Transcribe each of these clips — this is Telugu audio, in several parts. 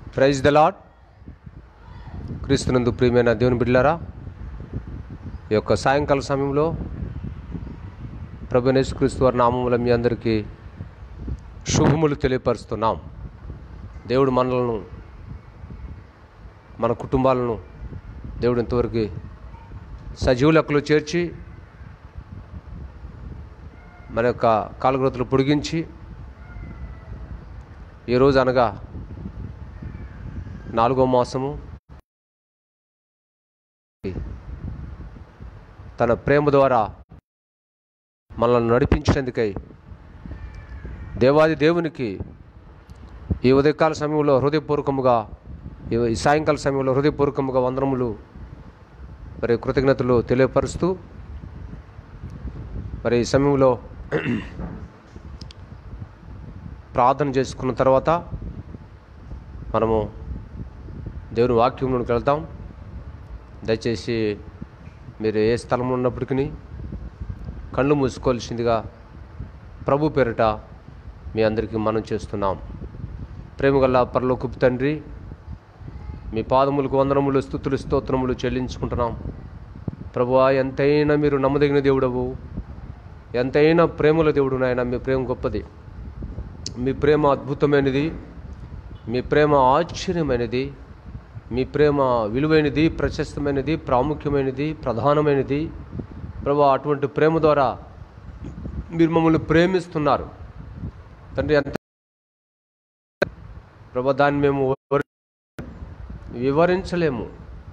ప్రైజ్ ద లాడ్ క్రీస్తునందు ప్రియమైన దేవుని బిడ్డలారా ఈ యొక్క సాయంకాల సమయంలో ప్రభు క్రీస్తు వారి నామముల మీ అందరికీ శుభములు తెలియపరుస్తున్నాం దేవుడు మనలను మన కుటుంబాలను దేవుడు ఇంతవరకు సజీవ లెక్కలో చేర్చి మన యొక్క కాలగ్రతులు పొడిగించి ఈరోజు అనగా నాలుగో మాసము తన ప్రేమ ద్వారా మనల్ని నడిపించినందుకై దేవాది దేవునికి ఈ ఉదయకాల సమయంలో హృదయపూర్వకముగా ఈ ఈ సాయంకాల సమయంలో హృదయపూర్వకముగా వందనములు మరి కృతజ్ఞతలు తెలియపరుస్తూ మరి ఈ సమయంలో ప్రార్థన చేసుకున్న తర్వాత మనము దేవుని వాక్యంలోకి వెళ్తాం దయచేసి మీరు ఏ స్థలంలో ఉన్నప్పటికీ కళ్ళు మూసుకోవాల్సిందిగా ప్రభు పేరిట మీ అందరికీ మనం చేస్తున్నాం ప్రేమగల్ల పరలోకపు తండ్రి మీ పాదములకు వందనములు స్థుతులు స్తోత్రములు చెల్లించుకుంటున్నాం ప్రభువా ఎంతైనా మీరు నమ్మదగిన దేవుడవు ఎంతైనా ప్రేమల దేవుడు నాయన మీ ప్రేమ గొప్పది మీ ప్రేమ అద్భుతమైనది మీ ప్రేమ ఆశ్చర్యమైనది మీ ప్రేమ విలువైనది ప్రశస్తమైనది ప్రాముఖ్యమైనది ప్రధానమైనది ప్రభు అటువంటి ప్రేమ ద్వారా మీరు మమ్మల్ని ప్రేమిస్తున్నారు తండ్రి ఎంత ప్రభు దాన్ని మేము వివరి- వివరించలేము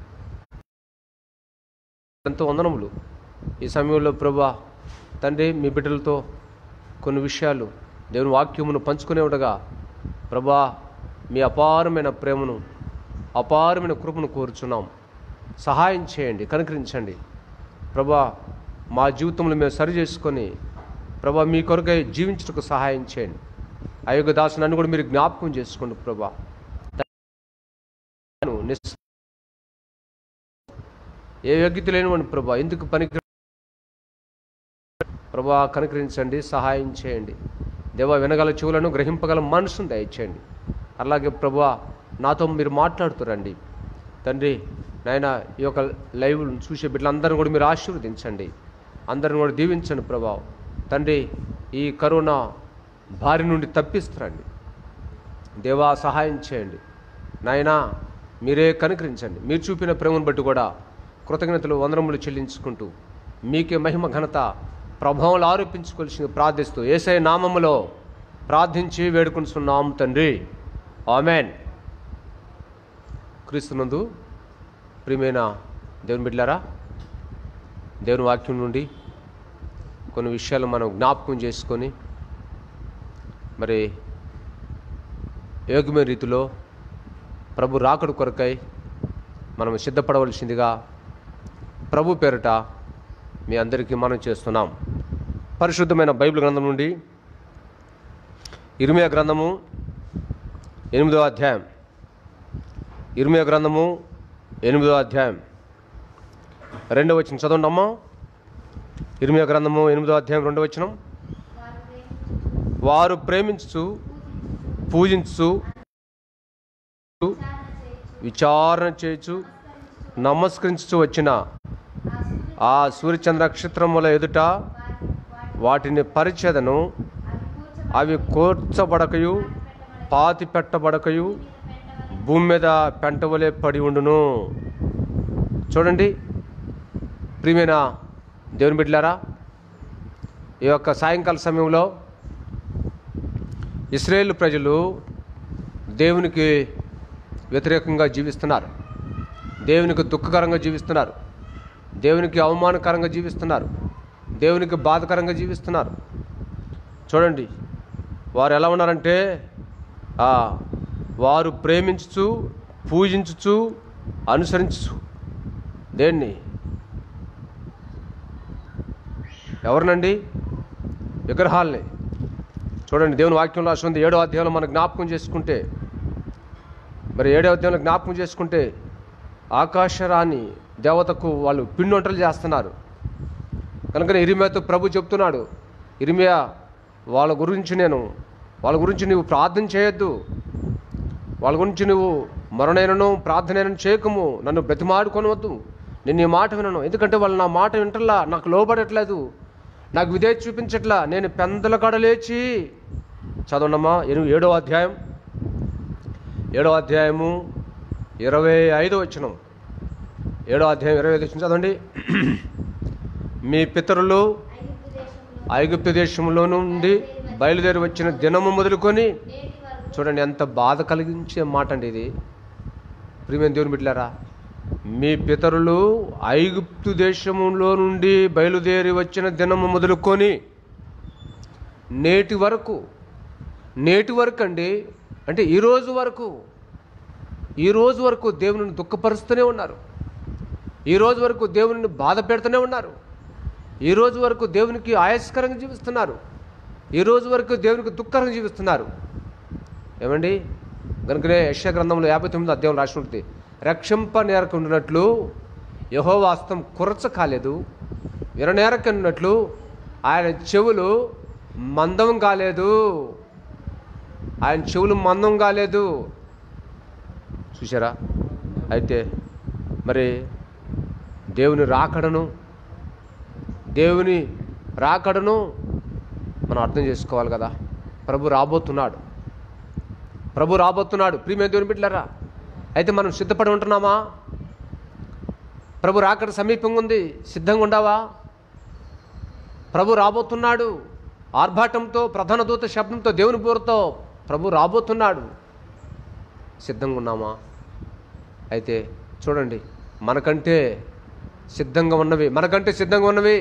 ఎంతో వందనములు ఈ సమయంలో ప్రభా తండ్రి మీ బిడ్డలతో కొన్ని విషయాలు దేవుని వాక్యమును పంచుకునే ఉండగా ప్రభా మీ అపారమైన ప్రేమను అపారమైన కృపను కోరుచున్నాం సహాయం చేయండి కనుకరించండి ప్రభా మా జీవితంలో మేము సరి చేసుకొని ప్రభా మీ కొరకై జీవించుటకు సహాయం చేయండి అయోగ దాసు నన్ను కూడా మీరు జ్ఞాపకం చేసుకోండి ప్రభా నిస్- ఏ యోగ్యత లేనివాడిని ప్రభా ఎందుకు పనికి ప్రభా కనుకరించండి సహాయం చేయండి దేవ వినగల చెవులను గ్రహింపగల మనసును దయచేయండి అలాగే ప్రభా నాతో మీరు మాట్లాడుతురండి తండ్రి నాయన ఈ యొక్క లైవ్ చూసే బిడ్డలందరినీ కూడా మీరు ఆశీర్వదించండి అందరిని కూడా దీవించండి ప్రభా తండ్రి ఈ కరోనా బారి నుండి తప్పిస్తారండి దేవా సహాయం చేయండి నాయనా మీరే కనుకరించండి మీరు చూపిన ప్రేమను బట్టి కూడా కృతజ్ఞతలు వందనములు చెల్లించుకుంటూ మీకే మహిమ ఘనత ప్రభావాలు ఆరోపించుకోవాల్సింది ప్రార్థిస్తూ ఏసై నామములో ప్రార్థించి వేడుకుంటున్నాం తండ్రి ఆమెన్ క్రీస్తునందు ప్రియమైన దేవుని బిడ్డలారా దేవుని వాక్యం నుండి కొన్ని విషయాలు మనం జ్ఞాపకం చేసుకొని మరి యోగ్యమైన రీతిలో ప్రభు రాకడు కొరకై మనం సిద్ధపడవలసిందిగా ప్రభు పేరిట మీ అందరికీ మనం చేస్తున్నాం పరిశుద్ధమైన బైబిల్ గ్రంథం నుండి ఇర్మియా గ్రంథము ఎనిమిదో అధ్యాయం ఇర్మియా గ్రంథము ఎనిమిదో అధ్యాయం రెండవ వచ్చిన చదవండి అమ్మా ఇర్మియా గ్రంథము ఎనిమిదో అధ్యాయం రెండవ వచనం వారు ప్రేమించు పూజించు విచారణ చేయొచ్చు నమస్కరించు వచ్చిన ఆ సూర్యచంద్ర నక్షత్రముల ఎదుట వాటిని పరిచేదను అవి కోర్చబడకయు పాతి పెట్టబడకయు భూమి మీద పెంటవలే పడి ఉండును చూడండి ప్రియమైన దేవుని బిడ్డలారా ఈ యొక్క సాయంకాల సమయంలో ఇస్రాయేల్ ప్రజలు దేవునికి వ్యతిరేకంగా జీవిస్తున్నారు దేవునికి దుఃఖకరంగా జీవిస్తున్నారు దేవునికి అవమానకరంగా జీవిస్తున్నారు దేవునికి బాధకరంగా జీవిస్తున్నారు చూడండి వారు ఎలా ఉన్నారంటే ఆ, వారు ప్రేమించుచు పూజించుచు అనుసరించు దేన్ని ఎవరినండి విగ్రహాల్ని చూడండి దేవుని వాక్యంలో రాసింది ఏడో అధ్యాయంలో మనం జ్ఞాపకం చేసుకుంటే మరి ఏడో అధ్యాయంలో జ్ఞాపకం చేసుకుంటే ఆకాశరాణి దేవతకు వాళ్ళు పిండి వంటలు చేస్తున్నారు కనుక ఇరిమియాతో ప్రభు చెప్తున్నాడు ఇరిమియా వాళ్ళ గురించి నేను వాళ్ళ గురించి నువ్వు ప్రార్థన చేయొద్దు వాళ్ళ గురించి నువ్వు మరణైనను ప్రార్థనైనను చేయకము నన్ను బ్రతిమాడుకొనవద్దు నేను ఈ మాట వినను ఎందుకంటే వాళ్ళు నా మాట వింటల్లా నాకు లోబడట్లేదు నాకు విధేయ చూపించట్లా నేను పెందల కడలేచి చదవండమ్మా ఎనిమిది ఏడో అధ్యాయం ఏడో అధ్యాయము ఇరవై ఐదో వచ్చినం ఏడో అధ్యాయం ఇరవై ఐదు వచ్చిన చదవండి మీ పితరులు ఐగుప్తు దేశంలో ఐగుప్తు దేశంలో నుండి బయలుదేరి వచ్చిన దినము మొదలుకొని నేటి వరకు చూడండి ఎంత బాధ కలిగించే మాట అండి ఇది ప్రియమైన దేవుని బిడ్డలారా మీ పితరులు ఐగుప్తు దేశములో నుండి బయలుదేరి వచ్చిన దినము మొదలుకొని నేటి వరకు నేటి వరకు అండి అంటే ఈ రోజు వరకు ఈ రోజు వరకు దేవుని దుఃఖపరుస్తూనే ఉన్నారు ఈ రోజు వరకు దేవుని బాధ పెడుతూనే ఉన్నారు ఈ రోజు వరకు దేవునికి ఆయాస్కరంగా జీవిస్తున్నారు ఈ రోజు వరకు దేవునికి దుఃఖకరంగా జీవిస్తున్నారు ఏమండి కనుకనే యశ గ్రంథంలో యాభై తొమ్మిది అధ్యాయం రాసి ఉంటుంది రక్షింప నేరకుండినట్లు యహోవాస్తం కురచ కాలేదు విననేరకున్నట్లు ఆయన చెవులు మందం కాలేదు ఆయన చెవులు మందం కాలేదు చూసారా అయితే మరి దేవుని రాకడను దేవుని రాకడను మనం అర్థం చేసుకోవాలి కదా ప్రభు రాబోతున్నాడు ప్రభు రాబోతున్నాడు ప్రియమైన దేవుని బిడ్డలారా అయితే మనం సిద్ధపడి ఉంటున్నామా ప్రభు రాకడ సమీపంగా ఉంది సిద్ధంగా ఉండవా ప్రభు రాబోతున్నాడు ఆర్భాటంతో ప్రధాన దూత శబ్దంతో దేవుని బోరుతో ప్రభు రాబోతున్నాడు సిద్ధంగా ఉన్నామా అయితే చూడండి మనకంటే సిద్ధంగా ఉన్నవి మనకంటే సిద్ధంగా ఉన్నవి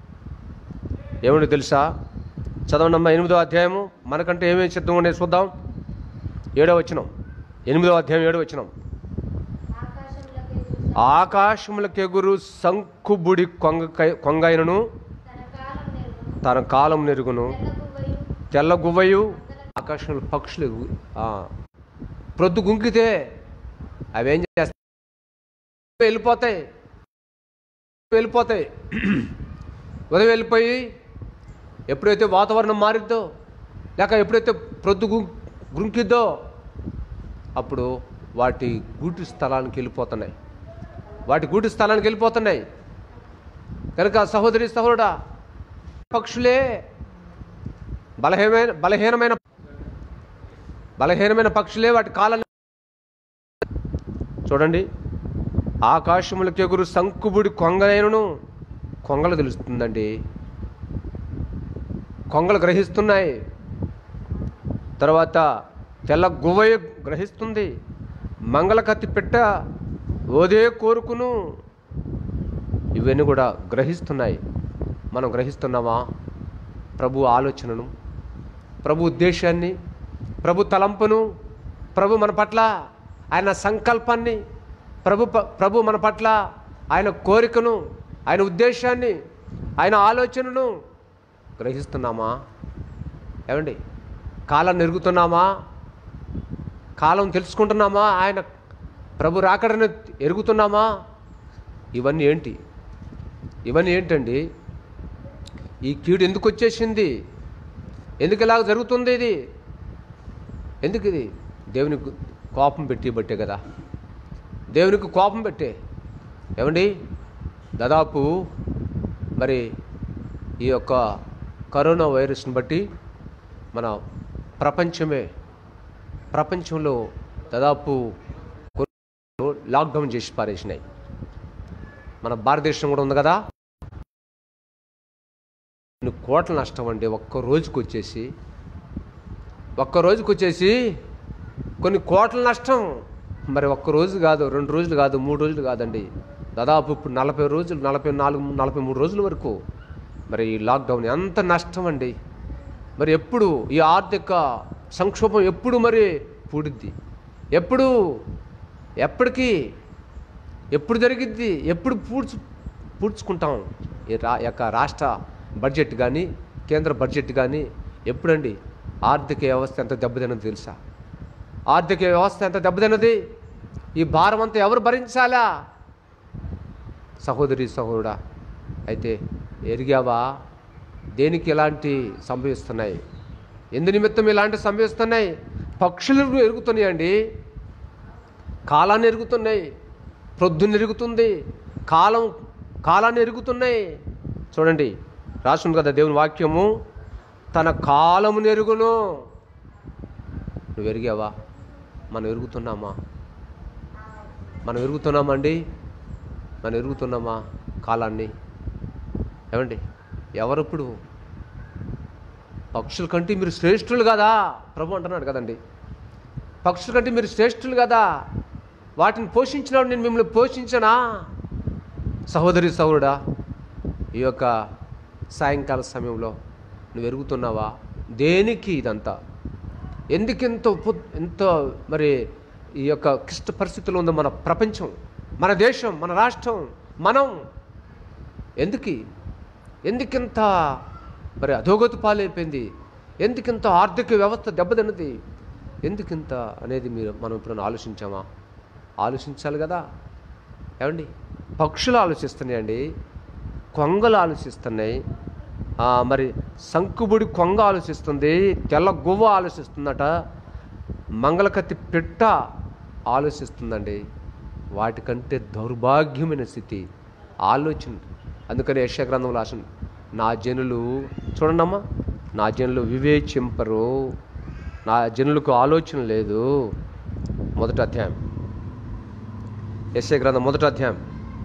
ఏమిటి తెలుసా చదవండమ్మా ఎనిమిదో అధ్యాయము మనకంటే ఏమేమి సిద్ధంగా ఉన్నాయి చూద్దాం ఏడో వచ్చినం ఎనిమిదో అధ్యాయం ఏడో వచ్చినం ఆకాశంలోకి చూసి ఆకాశములకెగురు సంకుబుడి కొంగ కొంగైనను తన కాలం నెరుగు తన కాలం నెరుగును తెల్లగువ్వయు తెల్ల గువ్వయు ఆకాశంలో పక్షులు ఆ, ప్రొద్దు గుంకితే అవి ఏం చేస్తాయి వెళ్ళిపోతాయి వెళ్ళిపోతాయి ఉదయం వెళ్ళిపోయి ఎప్పుడైతే వాతావరణం మారిద్దో లేక ఎప్పుడైతే ప్రొద్దు గు గుంకిద్దో అప్పుడు వాటి గూటి స్థలానికి వెళ్ళిపోతున్నాయి వాటి గూటి స్థలానికి వెళ్ళిపోతున్నాయి కనుక సహోదరి సహోదరుడా పక్షులే బలహీనమైన బలహీనమైన బలహీనమైన పక్షులే వాటి కాలాన్ని చూడండి ఆకాశములకు ఎగురు సంకుబుడి కొంగైనను కొంగలు తెలుస్తుందండి కొంగలు గ్రహిస్తున్నాయి తర్వాత తెల్ల గువ్వయ గ్రహిస్తుంది మంగళ కత్తి పెట్ట ఓదే కోరుకును ఇవన్నీ కూడా గ్రహిస్తున్నాయి మనం గ్రహిస్తున్నామా ప్రభు ఆలోచనను ప్రభు ఉద్దేశాన్ని ప్రభు తలంపును ప్రభు మన పట్ల ఆయన సంకల్పాన్ని ప్రభు ప- ప్రభు మన పట్ల ఆయన కోరికను ఆయన ఉద్దేశాన్ని ఆయన ఆలోచనను గ్రహిస్తున్నామా ఏమండి కాలం నెరుగుతున్నామా కాలం తెలుసుకుంటున్నామా ఆయన ప్రభు రాకడను ఎరుగుతున్నామా ఇవన్నీ ఏంటి ఇవన్నీ ఏంటండి ఈ కీడు ఎందుకు వచ్చేసింది ఎందుకు ఇలాగ జరుగుతుంది ఇది ఎందుకు ఇది దేవునికి కోపం పెట్టి బట్టే కదా దేవునికి కోపం పెట్టే ఏమండి దాదాపు మరి ఈ యొక్క కరోనా వైరస్ని బట్టి మన ప్రపంచమే ప్రపంచంలో దాదాపు కొన్ని లాక్డౌన్ చేసి పారేసినాయి మన భారతదేశం కూడా ఉంది కదా కొన్ని కోట్ల నష్టం అండి ఒక్క రోజుకి వచ్చేసి ఒక్క రోజుకి వచ్చేసి కొన్ని కోట్ల నష్టం మరి ఒక్క రోజు కాదు రెండు రోజులు కాదు మూడు రోజులు కాదండి దాదాపు ఇప్పుడు నలభై రోజులు నలభై నాలుగు నలభై మూడు రోజుల వరకు మరి ఈ లాక్డౌన్ ఎంత నష్టం అండి మరి ఎప్పుడు ఈ ఆర్థిక సంక్షోభం ఎప్పుడు మరి పూడిద్ది ఎప్పుడు ఎప్పటికీ ఎప్పుడు జరిగిద్ది ఎప్పుడు పూడ్చు పూడ్చుకుంటాం ఈ రా యొక్క రాష్ట్ర బడ్జెట్ కానీ కేంద్ర బడ్జెట్ కానీ ఎప్పుడండి ఆర్థిక వ్యవస్థ ఎంత దెబ్బతిన్నది తెలుసా ఆర్థిక వ్యవస్థ ఎంత దెబ్బతిన్నది ఈ భారం అంతా ఎవరు భరించాలా సహోదరి సహోదరుడా అయితే ఎరిగావా దేనికి ఇలాంటి సంభవిస్తున్నాయి ఎందు నిమిత్తం ఇలాంటి సంభవిస్తున్నాయి పక్షులు ఎరుగుతున్నాయండి కాలాన్ని ఎరుగుతున్నాయి ప్రొద్దున ఎరుగుతుంది కాలం కాలాన్ని ఎరుగుతున్నాయి చూడండి రాసింది కదా దేవుని వాక్యము తన కాలమును ఎరుగును నువ్వు ఎరిగావా మనం ఎరుగుతున్నామా మనం ఎరుగుతున్నామండి మనం ఎరుగుతున్నామా కాలాన్ని ఏమండి ఎవరిప్పుడు పక్షుల కంటే మీరు శ్రేష్ఠులు కదా ప్రభు అంటున్నాడు కదండి పక్షుల కంటే మీరు శ్రేష్ఠులు కదా వాటిని పోషించినప్పుడు నేను మిమ్మల్ని పోషించనా సహోదరి సహోదరుడా ఈ యొక్క సాయంకాల సమయంలో నువ్వు ఎరుగుతున్నావా దేనికి ఇదంతా ఎందుకు ఎంతో ఉపు- ఎంతో మరి ఈ యొక్క క్లిష్ట పరిస్థితుల్లో ఉందో మన ప్రపంచం మన దేశం మన రాష్ట్రం మనం ఎందుకు ఎందుకింత మరి అధోగతి పాలైపోయింది ఎందుకింత ఆర్థిక వ్యవస్థ దెబ్బతిన్నది ఎందుకింత అనేది మీరు మనం ఇప్పుడు ఆలోచించామా ఆలోచించాలి కదా ఏమండి పక్షులు ఆలోచిస్తున్నాయండి కొంగలు ఆలోచిస్తున్నాయి ఆ, మరి శంకుబుడి కొంగ ఆలోచిస్తుంది తెల్ల గువ్వ ఆలోచిస్తుందట మంగళకత్తి పిట్ట ఆలోచిస్తుందండి వాటికంటే దౌర్భాగ్యమైన స్థితి ఆలోచన అందుకని యశగ్రంథంలో రాసిన నా జనులు చూడండమ్మా నా జనులు వివేచింపరు నా జనులకు ఆలోచన లేదు మొదటి అధ్యాయం యశ గ్రంథం మొదటి అధ్యాయం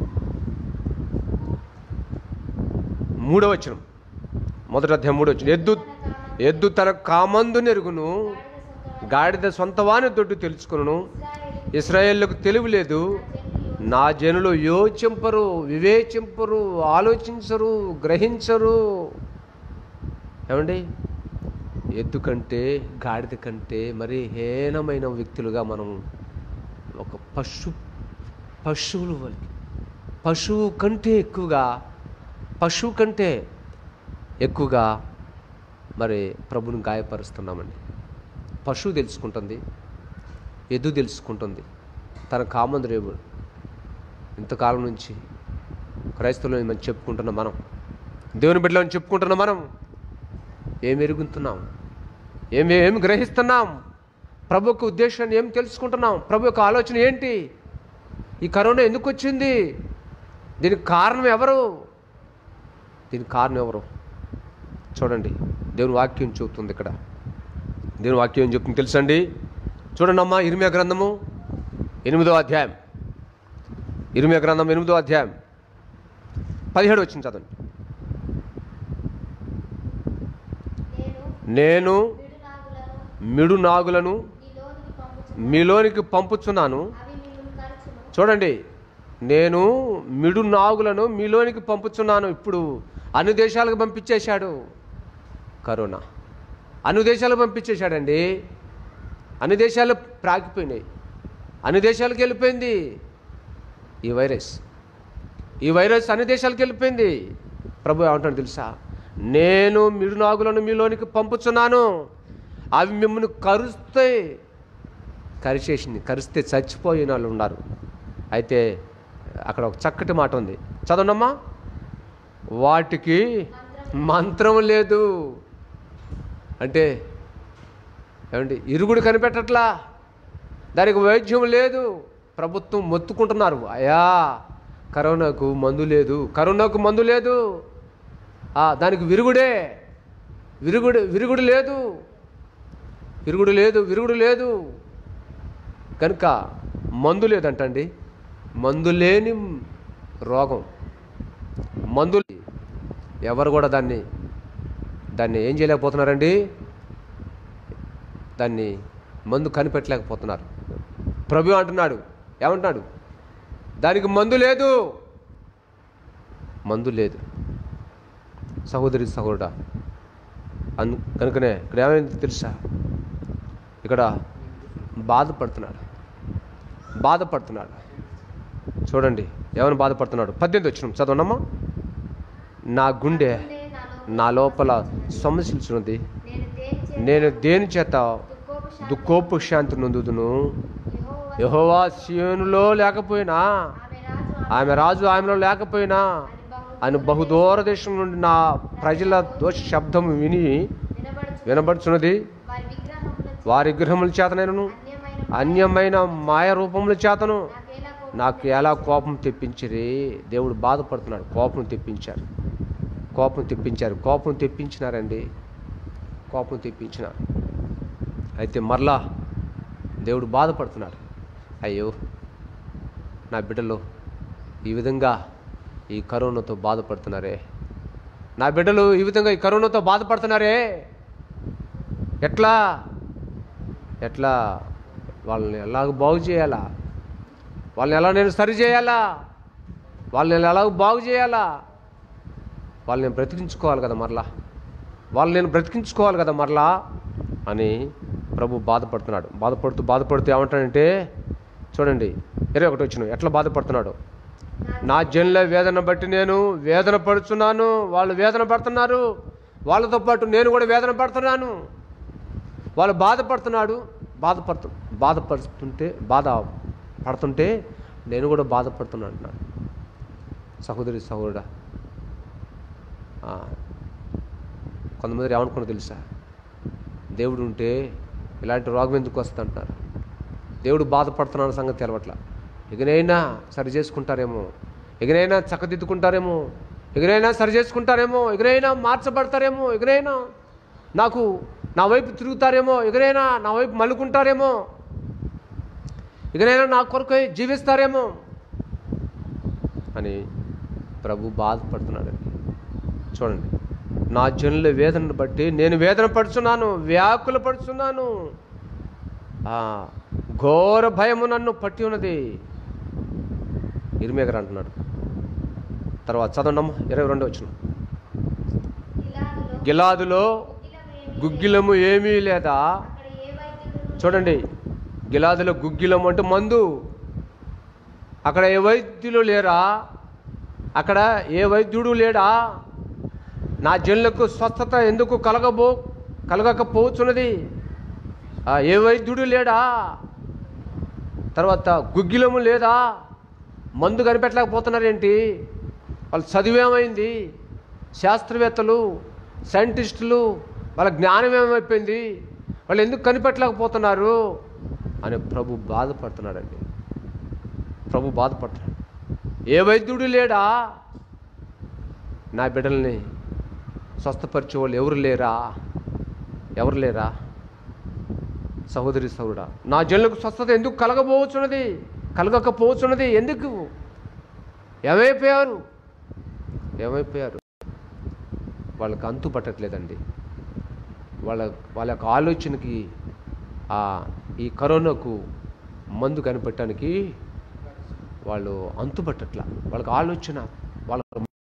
మూడవ వచనం మొదటి అధ్యాయం మూడవ వచనం ఎద్దు ఎద్దు తన కామందు నెరుగును గాడిద సొంతవాని దొడ్డు తెలుసుకును ఇస్రాయేళ్లకు తెలివి లేదు నా జనులు యోచింపరు వివేచింపరు ఆలోచించరు గ్రహించరు ఏమండి ఎద్దు కంటే గాడిద కంటే మరి హీనమైన వ్యక్తులుగా మనం ఒక పశు పశువులు వలె పశువు కంటే ఎక్కువగా పశువు కంటే ఎక్కువగా మరి ప్రభుని గాయపరుస్తున్నామండి పశువు తెలుసుకుంటుంది ఎద్దు తెలుసుకుంటుంది తన కామందు రేవు ఇంతకాలం నుంచి క్రైస్తవులు మనం చెప్పుకుంటున్నాం మనం దేవుని బిడ్డలను చెప్పుకుంటున్నాం మనం ఏం ఎరుగుతున్నాం ఏమి ఏమి గ్రహిస్తున్నాం ప్రభు యొక్క ఉద్దేశాన్ని ఏం తెలుసుకుంటున్నాం ప్రభు యొక్క ఆలోచన ఏంటి ఈ కరోనా ఎందుకు వచ్చింది దీనికి కారణం ఎవరు దీనికి కారణం ఎవరు చూడండి దేవుని వాక్యం చెబుతుంది ఇక్కడ దేవుని వాక్యం ఏం చెప్తుంది తెలుసండి చూడండి అమ్మా ఇరిమియా గ్రంథము ఎనిమిదో అధ్యాయం ఇరిమియా గ్రంథం ఎనిమిదో అధ్యాయం పదిహేడు వచ్చింది చదవండి నేను నేను మిడునాగులను మిడు నాగులను నీలోనికి పంపుచు మీలోనికి పంపుచున్నాను అవి మిమ్మల్ని కరచును చూడండి నేను మిడు నాగులను మీలోనికి పంపుచున్నాను ఇప్పుడు అన్ని దేశాలకు పంపించేశాడు కరోనా అన్ని దేశాలకు పంపించేశాడండి అన్ని దేశాలు ప్రాకిపోయినాయి అన్ని దేశాలకు వెళ్ళిపోయింది ఈ వైరస్ ఈ వైరస్ అన్ని దేశాలకు వెళ్ళిపోయింది ప్రభు ఏమంటాడు తెలుసా నేను మిడు నాగులను మీలోనికి పంపుచున్నాను అవి మిమ్మల్ని కరుస్తాయి కరిచేసింది కరిస్తే చచ్చిపోయిన వాళ్ళు ఉన్నారు అయితే అక్కడ ఒక చక్కటి మాట ఉంది చదవనమ్మా వాటికి మంత్రం లేదు అంటే ఏమండి ఇరుగుడు కనిపెట్టట్లా దానికి వైద్యం లేదు ప్రభుత్వం మొత్తుకుంటున్నారు అయా కరోనాకు మందు లేదు కరోనాకు మందు లేదు ఆ, దానికి విరుగుడే విరుగుడు విరుగుడు లేదు విరుగుడు లేదు విరుగుడు లేదు కనుక మందు లేదంటండి మందు లేని రోగం మందు ఎవరు కూడా దాన్ని దాన్ని ఏం చేయలేకపోతున్నారండి దాన్ని మందు కనిపెట్టలేకపోతున్నారు ప్రభు అంటున్నాడు ఏమంటున్నాడు దానికి మందు లేదు మందు లేదు సహోదరి సహోదరుడా అను కనుకనే ఇక్కడ ఏమైంది తెలుసా ఇక్కడ బాధపడుతున్నాడు బాధపడుతున్నాడు చూడండి ఎవరు బాధపడుతున్నాడు పద్దెనిమిది వచ్చిన చదవనమ్మా నా గుండె ఉండే నాలో నా లోపల సమస్యలుచున్నది నేను దేని చేత నేను దేని చేత దుఃఖోపు శాంతి దుఃఖోపు శాంతి నొందుదును యెహోవా యహోవా సియోనులో లేకపోయినా ఆమె రాజు ఆమె రాజు ఆమెలో లేకపోయినా అని బహు అని బహుదూర దేశం నుండి నా ప్రజల దోష శబ్దం విని వినబడుచు వినబడుచున్నది వారి విగ్రహముల వారి విగ్రహముల చేతనైనను అన్యమైన అన్యమైన మాయ రూపముల చేతను నాకేలా కోపం నాకు ఎలా కోపం తెప్పించిరి దేవుడు బాధపడుతున్నాడు కోపం తెప్పించారు కోపం తెప్పించారు కోపం తెప్పించినారండి కోపం తెప్పించినారు అయితే మరలా దేవుడు బాధపడుతున్నాడు అయ్యో నా బిడ్డలు ఈ విధంగా ఈ కరోనాతో బాధపడుతున్నారే నా బిడ్డలు ఈ విధంగా ఈ కరోనాతో బాధపడుతున్నారే ఎట్లా ఎట్లా వాళ్ళని ఎలాగ బాగు చేయాలా వాళ్ళని ఎలా నేను సరి చేయాలా వాళ్ళని నేను ఎలాగ బాగు చేయాలా వాళ్ళని నేను బ్రతికించుకోవాలి కదా మరలా వాళ్ళని నేను బ్రతికించుకోవాలి కదా మరలా అని ప్రభు బాధపడుతున్నాడు బాధపడుతూ బాధపడుతూ ఏమంటాడంటే చూడండి ఇరవై ఒకటి వచ్చిన ఎట్లా బాధపడుతున్నాడు నా జన్ల వేదన బట్టి నేను వేదన పడుతున్నాను వాళ్ళు వేదన పడుతున్నారు వాళ్ళతో పాటు నేను కూడా వేదన పడుతున్నాను వాళ్ళు బాధపడుతున్నాడు బాధపడుతు బాధపడుతుంటే బాధ పడుతుంటే నేను కూడా బాధపడుతున్నాను అంటున్నాడు సహోదరి సహోదరుడా ఆ, కొంతమంది ఏమనుకున్నా తెలుసా దేవుడు ఉంటే ఇలాంటి రోగం ఎందుకు వస్తుందంటున్నారు దేవుడు బాధపడుతున్నాడు సంగతి తెలవట్ల ఎగనైనా సరి చేసుకుంటారేమో ఎగనైనా చక్కదిద్దుకుంటారేమో ఎగనైనా సరి చేసుకుంటారేమో ఎగనైనా మార్చబడతారేమో ఎగనైనా నాకు నా వైపు తిరుగుతారేమో ఎగనైనా నా వైపు మలుకుంటారేమో ఎగనైనా నా కొరకు జీవిస్తారేమో అని ప్రభు బాధపడుతున్నాడండి చూడండి నా జనుల వేదనను బట్టి నేను వేదన పడుచున్నాను వ్యాకుల పడుచున్నాను ఆ, ఘోర భయము నన్ను పట్టి ఉన్నది ఇరిమేగర్ అంటున్నాడు తర్వాత చదవండమ్మ ఇరవై రెండు వచ్చిన గిలాదులో గిలాదులో గుగ్గిలము ఏమీ గుగ్గిలము ఏమీ లేదా అక్కడ ఏ వైద్యుడు చూడండి గిలాదులో గుగ్గిలం అంటే మందు అక్కడ ఏ వైద్యులు లేరా అక్కడ ఏ వైద్యుడు లేడా నా జనులకు స్వస్థత ఎందుకు కలగబో కలగకపోవచ్చున్నది ఆ, ఏ వైద్యుడు లేడా తర్వాత గుగ్గిలము లేదా మందు కనిపెట్టలేకపోతున్నారేంటి వాళ్ళ చదివేమైంది శాస్త్రవేత్తలు సైంటిస్టులు వాళ్ళ జ్ఞానం ఏమైపోయింది వాళ్ళు ఎందుకు కనిపెట్టలేకపోతున్నారు అని ప్రభు బాధపడుతున్నాడండి ప్రభు బాధపడుతున్నాడు ఏ వైద్యుడు లేడా నా బిడ్డల్ని స్వస్థపరిచే వాళ్ళు ఎవరు లేరా ఎవరు లేరా సహోదరి సహోదరుడా నా జనులకు స్వస్థత ఎందుకు కలగబోవచ్చున్నది కలగకపోవచ్చున్నది ఎందుకు ఏమైపోయారు ఏమైపోయారు వాళ్ళకి అంతు పట్టట్లేదండి వాళ్ళ వాళ్ళ యొక్క ఆలోచనకి ఆ ఈ కరోనాకు మందు కనిపెట్టడానికి వాళ్ళు అంతు పట్టట్ల వాళ్ళకి ఆలోచన వాళ్ళ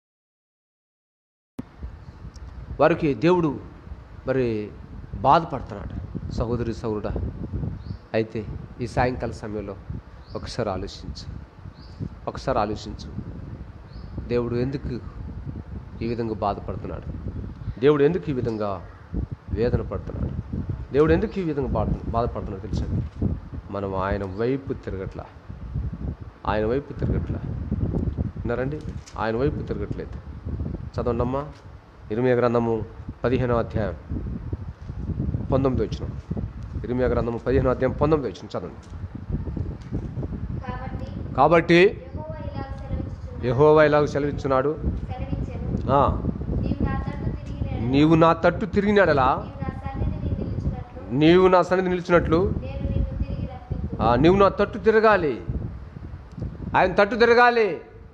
వారికి దేవుడు మరి బాధపడుతున్నాడు సహోదరి సహోదరుడా అయితే ఈ సాయంకాల సమయంలో ఒకసారి ఆలోచించు ఒకసారి ఆలోచించు దేవుడు ఎందుకు ఈ విధంగా బాధపడుతున్నాడు దేవుడు ఎందుకు ఈ విధంగా వేదన పడుతున్నాడు దేవుడు ఎందుకు ఈ విధంగా బాధ బాధపడుతున్నాడు తెలుసా మనం ఆయన వైపు తిరగట్లా ఆయన వైపు తిరగట్లా విన్నారండి ఆయన వైపు తిరగట్లేదు చదవండమ్మా ఇరిమియా గ్రంథము పదిహేనవ అధ్యాయం పంతొమ్మిది వచ్చిన ఇరిమియా గ్రంథము పదిహేనవ అధ్యాయం పంతొమ్మిది వచ్చిన చదవండి కాబట్టి కాబట్టి యెహోవా ఇలా యెహోవా ఇలాగ సెలవిస్తున్నాడు సెలవిస్తున్నాడు సెలవిచ్చెను ఆ, నీవు నా తట్టు తిరిగి నీవు నడవదు. నా తట్టు తిరిగినాడలా నీవు నా సన్నిధిని నిలిచినట్లు నీవు నా సన్నిధి నిలిచినట్లు నేను నిన్ను తిరిగి రప్పింపు ఆ, నీవు నా తట్టు తిరగాలి ఆయన తట్టు తిరగాలి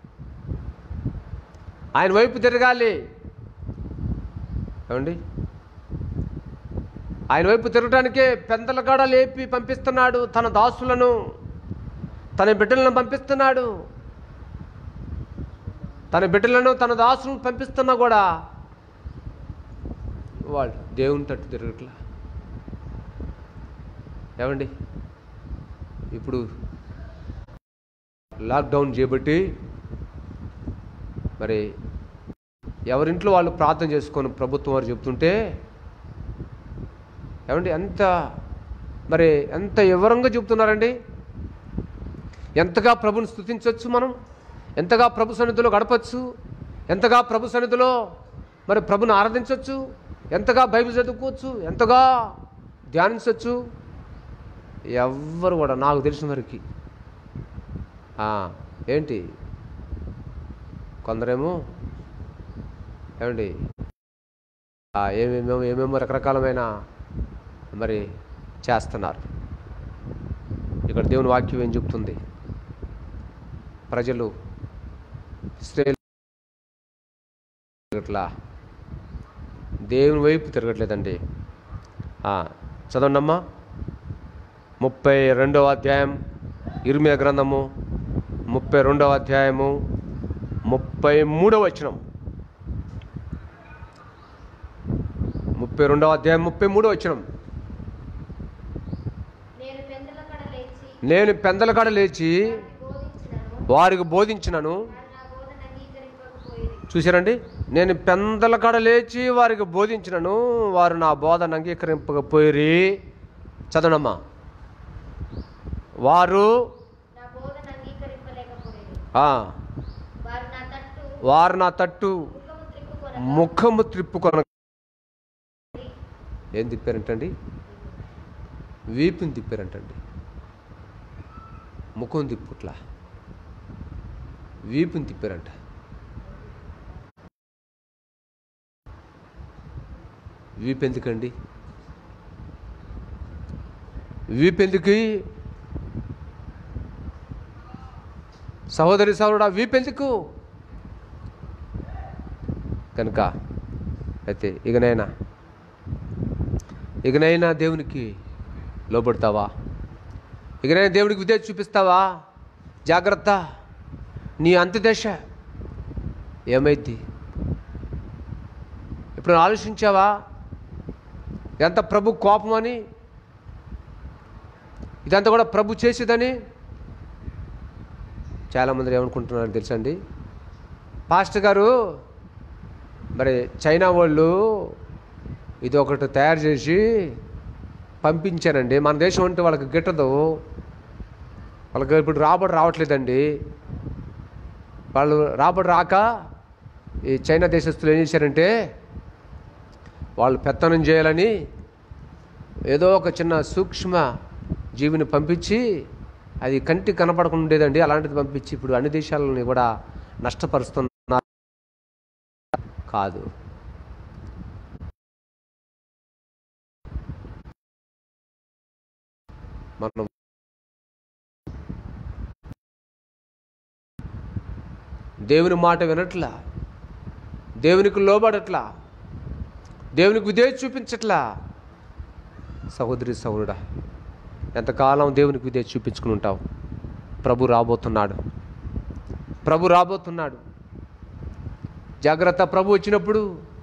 ఆయన వైపు తిరగాలి ఏమండి ఆయన వైపు తిరగటానికే పెందల కాడ లేపి పంపిస్తున్నాడు తన దాసులను తన బిడ్డలను పంపిస్తున్నాడు తన బిడ్డలను తన దాసులను పంపిస్తున్నా కూడా వాళ్ళు దేవుని తట్టు తిరగట్లా ఏమండి ఇప్పుడు లాక్డౌన్ చేయబట్టి మరి ఎవరింట్లో వాళ్ళు ప్రార్థన చేసుకొని ప్రభుత్వం వారు చెప్తుంటే ఏమండి ఎంత మరి ఎంత వివరంగా చెప్తున్నారండి ఎంతగా ప్రభుని స్థుతించవచ్చు మనం ఎంతగా ప్రభు సన్నిధిలో గడపచ్చు ఎంతగా ప్రభు సన్నిధిలో మరి ప్రభుని ఆరాధించవచ్చు ఎంతగా బైబిల్ చదువుకోవచ్చు ఎంతగా ధ్యానించవచ్చు ఎవ్వరు కూడా నాకు తెలిసిన వరకు ఆ, ఏంటి కొందరేమో ఏమండి ఆ, ఏమేమో ఏమేమో రకరకాలమైన మరి చేస్తున్నారు ఇక్కడ దేవుని వాక్యం ఏం చెప్తుంది ప్రజలు ఇస్రాయేల్ తిరగట్లా దేవుని వైపు తిరగట్లేదండి ఆ, చదవండమ్మా ముప్పై రెండవ అధ్యాయం ఇర్మియా గ్రంథము ముప్పై రెండవ అధ్యాయము ముప్పై మూడవ వచనం ముప్పై రెండవ అధ్యాయం ముప్పై మూడవ వచనం నేను పెందల కడ లేచి నేను పెందల కాడ లేచి వారికి బోధించినను వారికి బోధించినను వారు నా బోధన అంగీకరింపకపోయేది చూశారండి నేను పెందల కాడ లేచి వారికి బోధించినను వారు నా బోధన అంగీకరింపకపోయిరి చదవనమ్మా వారు నా బోధన అంగీకరింపలేకపోయేది ఆ, వారు నా తట్టు వారు నా తట్టు ముఖము త్రిప్పుకొనగా ముఖము త్రిప్పుకొన ఏం తిప్పారంటండి వీపుని తిప్పారంటండి ముఖం తిప్పుట్లా వీపుని తిప్పారంట వీపు ఎందుకండి వీపు ఎందుకు సహోదరి సహోదరుడా వీపు ఎందుకు కనుక అయితే ఇకనైనా ఇకనైనా దేవునికి లోబడతావా ఇకనైనా దేవుడికి విధేయత చూపిస్తావా జాగ్రత్త నీ అంత్యదశ ఏమైద్ది ఇప్పుడు ఆలోచించావా ఎంత ప్రభు కోపమని ఇదంతా కూడా ప్రభు చేసేదని చాలామంది ఏమనుకుంటున్నారని తెలుసండి పాస్టర్ గారు మరి చైనా వాళ్ళు ఇది ఒకటి తయారు చేసి పంపించారండి మన దేశం అంటే వాళ్ళకి గిట్టదు వాళ్ళకి ఇప్పుడు రాబడి రావట్లేదండి వాళ్ళు రాబడి రాక ఈ చైనా దేశస్తులు ఏం చేశారంటే వాళ్ళు పెత్తనం చేయాలని ఏదో ఒక చిన్న సూక్ష్మ జీవిని పంపించి అది కంటి కనపడకుండా ఉండేదండి అలాంటిది పంపించి ఇప్పుడు అన్ని దేశాలని కూడా నష్టపరుస్తున్నారు కాదు మనం దేవుని మాట వినట్లా దేవునికి లోబడట్లా దేవునికి విధేయ చూపించట్లా సహోదరి సహోదరుడా ఎంతకాలం దేవునికి విధేయ చూపించుకుని ఉంటావు ప్రభు రాబోతున్నాడు ప్రభు రాబోతున్నాడు జాగ్రత్త ప్రభు వచ్చినప్పుడు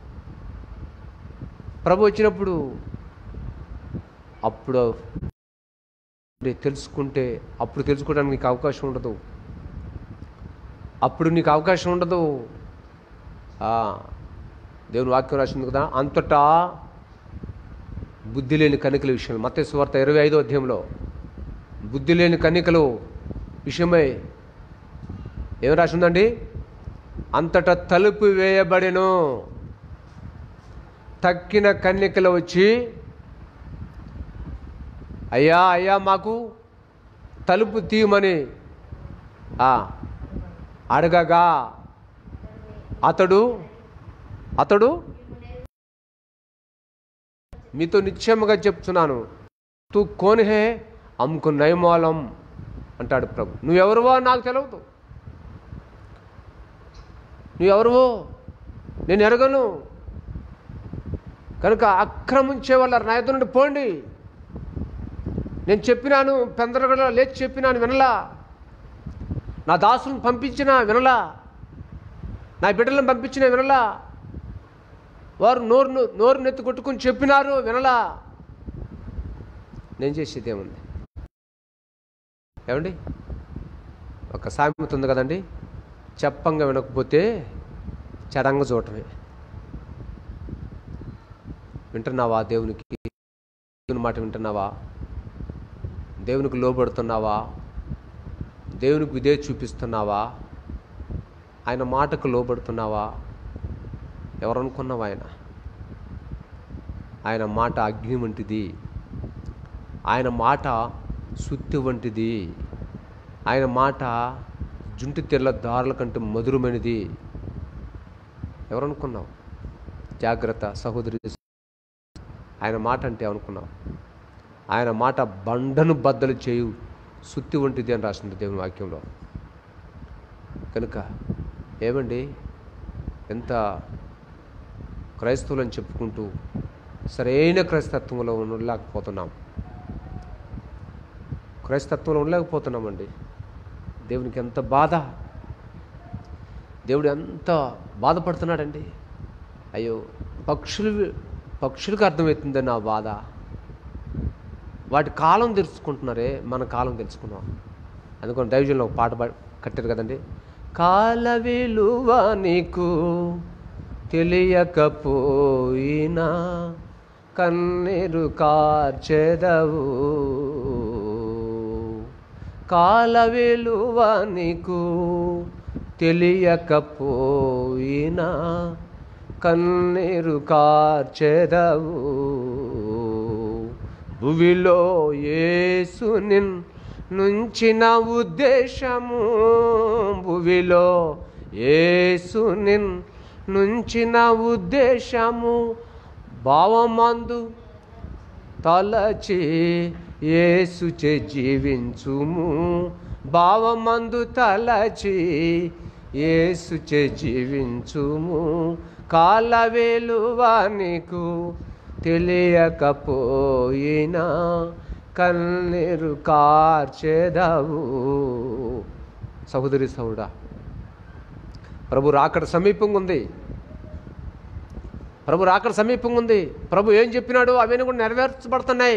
ప్రభు వచ్చినప్పుడు అప్పుడు నీకు తెలుసుకుంటే అప్పుడు తెలుసుకోవడానికి నీకు అవకాశం ఉండదు అప్పుడు నీకు అవకాశం ఉండదు ఆ, దేవుని వాక్యం రాసింది కదా అంతటా బుద్ధి లేని కనికల విషయం మత సువార్త ఇరవై ఐదో అధ్యాయంలో బుద్ధి లేని కన్నికలు విషయమై ఏం రాసిందండి అంతటా తలుపు వేయబడెను తక్కిన కన్యకలు వచ్చి అయ్యా అయ్యా మాకు తలుపు తీయమని ఆ, అడగగా అతడు అతడు మీతో నిశ్చయముగా చెప్తున్నాను తూ కోన్ హే అమ్కు నయమాలం అంటాడు ప్రభు నువ్వెవరువో నాకు తెలియదు నువ్వెవరువో నేను ఎరగను కనుక ఆక్రమించే వాళ్ళ నా ఎదురు నుండి పోండి నేను చెప్పినాను పెందరగడ లేచి చెప్పినాను వినలా నా దాసులను పంపించిన వినలా నా బిడ్డలను పంపించిన వినలా వారు నోరు నోరు నెత్తి కొట్టుకుని చెప్పినారు వినలా నేను చేసేది ఏముంది ఏమండి ఒక సామెత ఉంది కదండి చెప్పంగా వినకపోతే చడంగా చూడటమే వింటున్నావా దేవునికి దేవుని మాట వింటున్నావా దేవునికి లోబడుతున్నావా దేవునికి విధే చూపిస్తున్నావా ఆయన మాటకు లోబడుతున్నావా ఎవరనుకున్నావా ఆయన ఆయన మాట అగ్ని వంటిది ఆయన మాట సుత్తి వంటిది ఆయన మాట జుంటి తెల్ల దారుల కంటే మధురమైనది ఎవరనుకున్నావు జాగ్రత్త సహోదరి ఆయన మాట అంటే అనుకున్నావు ఆయన మాట బండను బద్దలు చేయు సుత్తి వంటిది అని రాసింది దేవుని వాక్యంలో కనుక ఏమండి ఎంత క్రైస్తవులని చెప్పుకుంటూ సరైన క్రైస్తత్వంలో ఉండలేకపోతున్నాం క్రైస్తత్వంలో ఉండలేకపోతున్నామండి దేవునికి ఎంత బాధ దేవుడు ఎంత బాధపడుతున్నాడండి అయ్యో పక్షులు పక్షులకు అర్థమవుతుంది నా బాధ వాటి కాలం తెలుసుకుంటున్నారే మన కాలం తెలుసుకున్నాం అందుకని దైవజంలో ఒక పాట పాడి కట్టారు కదండి కాల విలువ నీకు తెలియకపోయినా కన్నీరు కార్చెదవు కాల విలువ నీకు తెలియకపోయినా కన్నీరు కార్చెదవు భువిలో యేసు నిన్ నుంచిన ఉద్దేశము భువిలో యేసు నిన్ నుంచిన ఉద్దేశము భావమందు తలచి యేసుచే జీవించుము భావమందు తలచి యేసుచే జీవించుము కాల వెలువ నీకు తెలియకపోయినా కన్నీరు కార్చెదవు సహోదరి సౌడా ప్రభు రాకడ సమీపంగా ఉంది ప్రభు రాకడ సమీపంగా ఉంది ప్రభు ఏం చెప్పినాడు అవన్నీ కూడా నెరవేర్చబడుతున్నాయి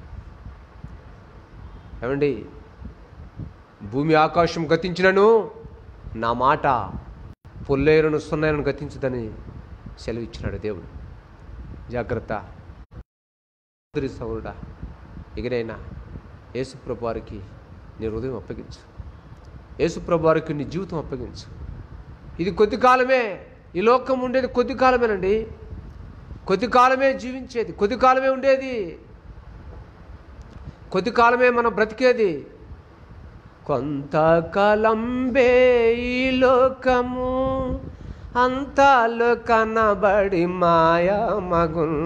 ఏమండి భూమి ఆకాశం గతించినను నా మాట పొల్లేరును సున్నాయను గతించదని సెలవిచ్చినాడు దేవుడు జాగ్రత్త సోదరి సౌరుడా ఇకనైనా యేసుప్రభు వారికి నీ హృదయం అప్పగించు యేసుప్రభు వారికి నీ జీవితం అప్పగించు ఇది కొద్ది కాలమే ఈ లోకం ఉండేది కొద్ది కాలమేనండి కొద్ది కాలమే జీవించేది కొద్ది కాలమే ఉండేది కొద్ది కాలమే మనం బ్రతికేది కొంతకాలంబే ఈ లోకము అంతాలు కనబడి మాయా మగున్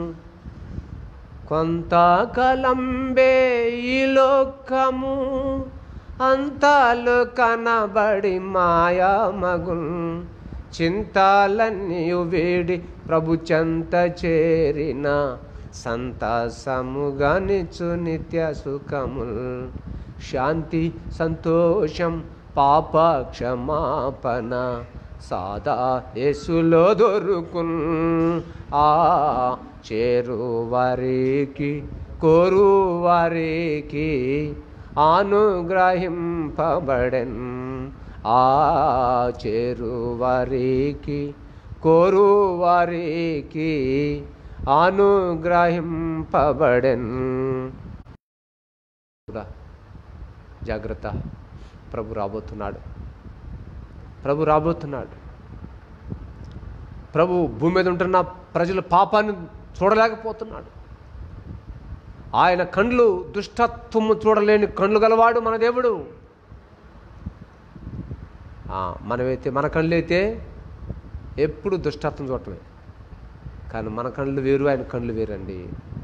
కొంతకాలంబే ఈ లోకము అంతాలు కనబడి మాయా మగున్ చింతాలన్నీ వేడి ప్రభు చెంత చేరిన సంతసముగా నిచ్చు నిత్య సుఖముల్ శాంతి సంతోషం పాప క్షమాపణ సాదా యేసులో దొరుకున్ ఆ చేరు వారికి కోరు వారికి అనుగ్రహింపబడెన్ ఆ చేరు వారికి కోరు వారికి అనుగ్రహింపబడెన్ కూడా జాగ్రత్త ప్రభు రాబోతున్నాడు ప్రభు రాబోతున్నాడు ప్రభు భూమి మీద ఉంటున్న ప్రజల పాపాన్ని చూడలేకపోతున్నాడు ఆయన కండ్లు దుష్టత్వము చూడలేని కండ్లు గలవాడు మన దేవుడు ఆ, మనమైతే మన కళ్ళు అయితే ఎప్పుడు దుష్టత్వం చూడటమే కానీ మన కళ్ళు వేరు ఆయన కళ్ళు వేరండి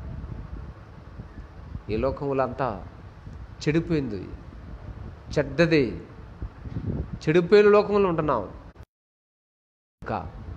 ఈ లోకంలో అంతా చెడిపోయింది చెడ్డది చెడిపోయిన లోకంలో ఉంటున్నాం ఇంకా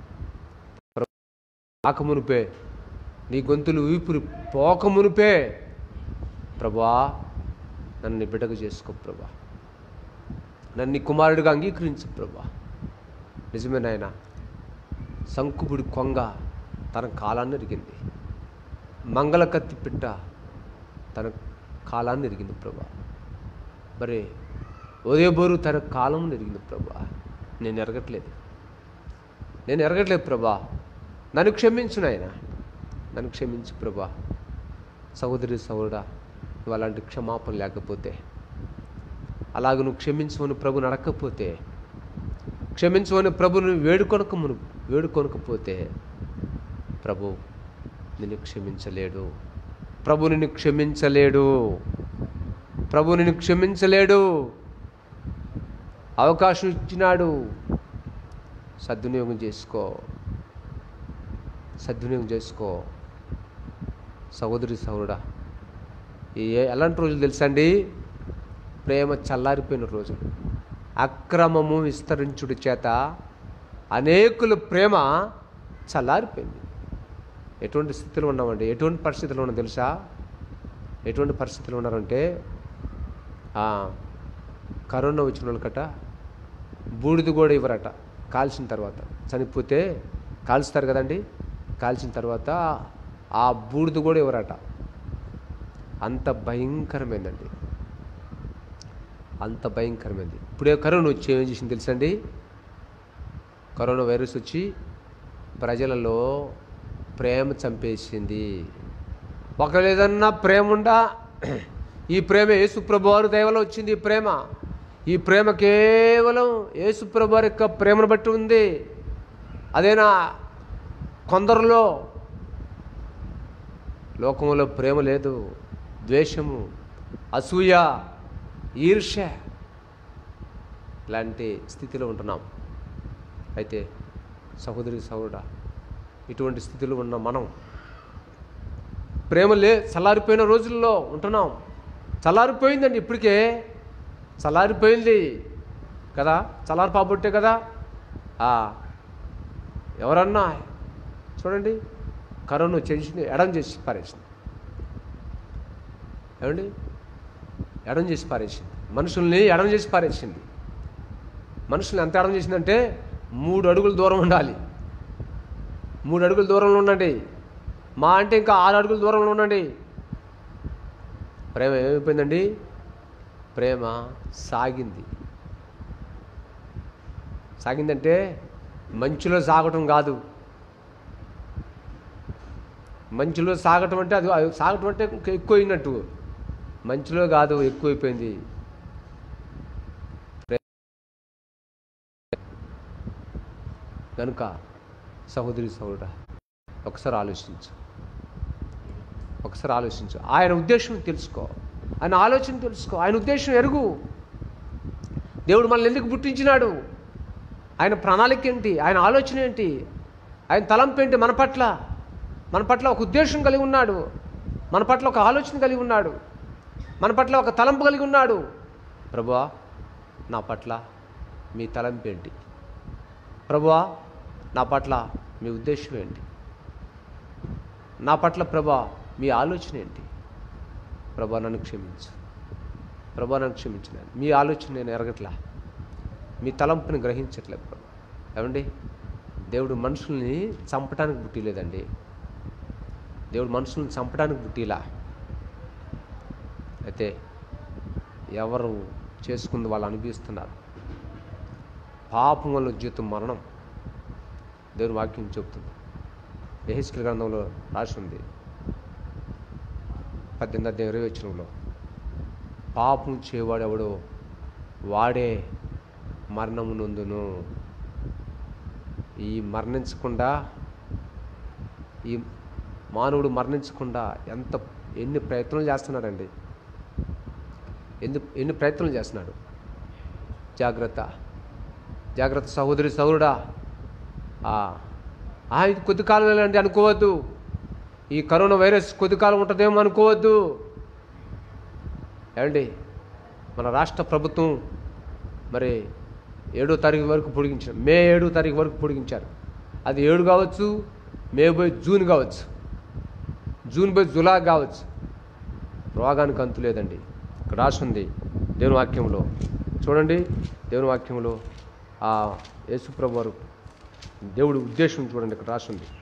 ఆకమునిపే నీ గొంతులు ఊపిరి పోకమునిపే ప్రభా నన్ను నీ బిడ్డగా చేసుకో ప్రభా నన్ను నీ కుమారుడిగా అంగీకరించు ప్రభా నిజమే నాయన శంకుబుడి కొంగ తన కాలాన్ని ఎరిగింది మంగళ కత్తి పిట్ట తన కాలాన్ని ఎరిగింది ప్రభా మరి ఉదయబోరు తన కాలం ఎరిగింది ప్రభా నేను ఎరగట్లేదు నేను ఎరగట్లేదు ప్రభా నన్ను క్షమించు నాయన నన్ను క్షమించు ప్రభా సహోదరి సహోదరుడా నువ్వు అలాంటి క్షమాపణ లేకపోతే అలాగ నువ్వు క్షమించమని ప్రభు నడకపోతే క్షమించమని ప్రభుని వేడుకొనకమును వేడుకొనకపోతే ప్రభు నిన్ను క్షమించలేడు ప్రభు నిన్ను క్షమించలేడు ప్రభు నిన్ను క్షమించలేడు అవకాశం ఇచ్చినాడు సద్వినియోగం చేసుకో సద్వినియోగం చేసుకో సహోదరి సహోదరుడా ఈ ఏ- ఎలాంటి రోజులు తెలుసండి ప్రేమ చల్లారిపోయిన రోజులు అక్రమము విస్తరించుడి చేత అనేకుల ప్రేమ చల్లారిపోయింది ఎటువంటి స్థితిలో ఉన్నామండి ఎటువంటి పరిస్థితుల్లో ఉన్నాం తెలుసా ఎటువంటి పరిస్థితులు ఉన్నారంటే ఆ, కరోనా వచ్చిన వాళ్ళకట బూడిద కూడా ఇవ్వరట కాల్చిన తర్వాత చనిపోతే కాల్స్తారు కదండి కాల్చిన తర్వాత ఆ బూడిద కూడా ఇవ్వరట అంత భయంకరమైందండి అంత భయంకరమైంది ఇప్పుడే కరోనా వచ్చి ఏం చేసింది తెలుసండి కరోనా వైరస్ వచ్చి ప్రజలలో ప్రేమ చంపేసింది ఒకవేళ ఏదన్నా ప్రేమ ఉండా ఈ ప్రేమ యేసుప్రభు వారి దయవల్ల వచ్చింది ఈ ప్రేమ ఈ ప్రేమ కేవలం యేసుప్రభు వారి యొక్క ప్రేమను బట్టి ఉంది అదేనా కొందరిలో లోకంలో ప్రేమ లేదు ద్వేషము అసూయ ఈర్ష్య ఇలాంటి స్థితిలో ఉంటున్నాం అయితే సహోదరి సహోదరుడా ఇటువంటి స్థితిలో ఉన్న మనం ప్రేమ లే చల్లారిపోయిన రోజుల్లో ఉంటున్నాం చల్లారిపోయిందండి ఇప్పటికే చల్లారిపోయింది కదా చల్లారిపోబట్టే కదా ఆ, ఎవరన్నా చూడండి కరోనా చేసింది ఎడం చేసి పారేసింది ఏమండి ఎడం చేసి పారేసింది మనుషుల్ని ఎడం చేసి పారేసింది మనుషుల్ని ఎంత ఎడం చేసిందంటే మూడు అడుగుల దూరం ఉండాలి మూడు అడుగుల దూరంలో ఉండండి మా అంటే ఇంకా ఆరు అడుగుల దూరంలో ఉండండి ప్రేమ ఏమైపోయిందండి ప్రేమ సాగింది సాగిందంటే మంచులో సాగటం కాదు మంచులో సాగటం అంటే అది అది సాగటం అంటే ఇంకా ఎక్కువైనట్టు మంచులో కాదు ఎక్కువైపోయింది కనుక సహోదరి సహోదరుడా ఒకసారి ఆలోచించు ఒకసారి ఆలోచించు ఆయన ఉద్దేశం తెలుసుకో ఆయన ఆలోచన తెలుసుకో ఆయన ఉద్దేశం ఎరుగు దేవుడు మనల్ని ఎందుకు పుట్టించినాడు ఆయన ప్రణాళిక ఏంటి ఆయన ఆలోచన ఏంటి ఆయన తలంపు ఏంటి మన పట్ల మన పట్ల ఒక ఉద్దేశం కలిగి ఉన్నాడు మన పట్ల ఒక ఆలోచన కలిగి ఉన్నాడు మన పట్ల ఒక తలంపు కలిగి ఉన్నాడు ప్రభువా నా పట్ల మీ తలంపు ఏంటి ప్రభువా నా పట్ల మీ ఉద్దేశం ఏంటి నా పట్ల ప్రభా మీ ఆలోచన ఏంటి ప్రభా నన్ను క్షమించు ప్రభా నన్ను క్షమించిన మీ ఆలోచన నేను ఎరగట్లా మీ తలంపుని గ్రహించట్లే ప్రభా ఏమండి దేవుడు మనుషుల్ని చంపడానికి పుట్టిలేదండి దేవుడు మనుషుల్ని చంపడానికి పుట్టిలా అయితే ఎవరు చేసుకుంది వాళ్ళు అనిపిస్తున్నారు పాపం వల్ల జీవితం మరణం దేవుని వాక్యం చెబుతుంది ఎహెచ్కల్ గ్రంథంలో రాసి ఉంది పద్దెనిమిది అధ్యాయం ఇరవై వచ్చినంలో పాపం చేయవాడు ఎవడో వాడే మరణము నొందును ఈ మరణించకుండా ఈ మానవుడు మరణించకుండా ఎంత ఎన్ని ప్రయత్నాలు చేస్తున్నాడండి ఎన్ని ఎన్ని ప్రయత్నాలు చేస్తున్నాడు జాగ్రత్త జాగ్రత్త సహోదరి సహోదరుడా ఆ, ఆ, ఇది కొద్ది కాలం అండి అనుకోవద్దు ఈ కరోనా వైరస్ కొద్ది కాలం ఉంటుందేమో అనుకోవద్దు ఏమండి మన రాష్ట్ర ప్రభుత్వం మరి ఏడో తారీఖు వరకు పొడిగించారు మే ఏడో తారీఖు వరకు పొడిగించారు అది ఏడు కావచ్చు మే పోయి జూన్ కావచ్చు జూన్ పోయి జులై కావచ్చు రోగానికి అంతు లేదండి ఇక్కడ రాసి ఉంది దేవుని వాక్యంలో చూడండి దేవుని వాక్యంలో ఆ యేసుప్రభు వారు దేవుడి ఉద్దేశం చూడండి ఇక్కడ రాసి ఉంది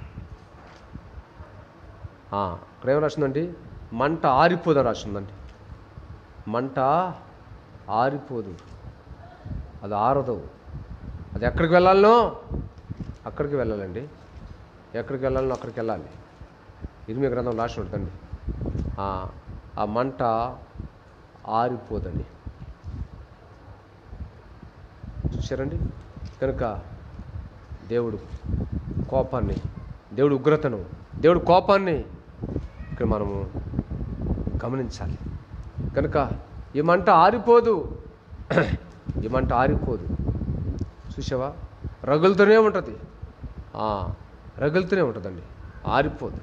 ఆ, ఇక్కడ ఏం రాసిందండి మంట ఆరిపోదని రాసిందండి మంట ఆరిపోదు అది ఆరదు అది ఎక్కడికి వెళ్ళాలనో అక్కడికి వెళ్ళాలండి ఎక్కడికి వెళ్ళాలనో అక్కడికి వెళ్ళాలి ఇరిమి గ్రంథం రాసి ఉంటుందండి ఆ, ఆ మంట ఆరిపోదని చూశారండి కనుక దేవుడు కోపాన్ని దేవుడు ఉగ్రతను దేవుడు కోపాన్ని ఇక్కడ మనము గమనించాలి కనుక ఈ మంట ఆరిపోదు ఈ మంట ఆరిపోదు చూసావా రగులుతూనే ఉంటుంది ఆ, రగులుతూనే ఉంటుందండి ఆరిపోదు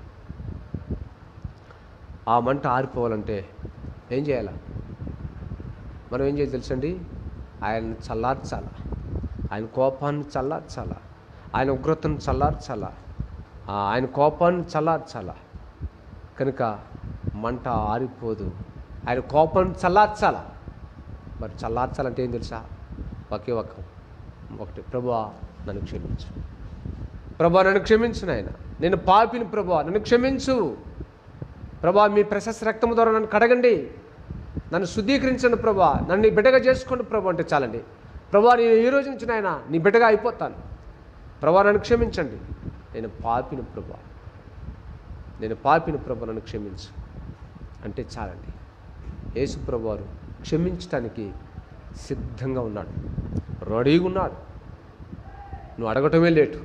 ఆ మంట ఆరిపోవాలంటే ఏం చేయాలా మనం ఏం చేయాలి తెలుసండి ఆయన చల్లార్చాలా ఆయన కోపాన్ని చల్లార్చాలా ఆయన ఉగ్రతను చల్లార్చాలా ఆ, ఆయన కోపాన్ని చల్లార్చాలా కనుక మంట ఆరిపోదు ఆయన కోపాన్ని చల్లార్చాలా మరి చల్లార్చాలంటే ఏం తెలుసా ఒకే ఒక ఒకటి ప్రభువా నన్ను క్షమించు ప్రభా నన్ను క్షమించు నాయన నేను పాపిని ప్రభా నన్ను క్షమించు ప్రభా మీ ప్రశస్త రక్తము ద్వారా నన్ను కడగండి నన్ను శుద్ధీకరించండి ప్రభా నన్ను నీ బిడ్డగా చేసుకోండి ప్రభా అంటే చాలండి ప్రభా నేను ఈ రోజు నుంచి నాయన నీ బిడ్డగా అయిపోతాను ప్రభా నన్ను క్షమించండి నేను పాపిని ప్రభా నేను పాపిని ప్రభా నన్ను క్షమించు అంటే చాలండి యేసు ప్రభువారు క్షమించటానికి సిద్ధంగా ఉన్నాడు రెడీగా ఉన్నాడు నువ్వు అడగటమే లేటు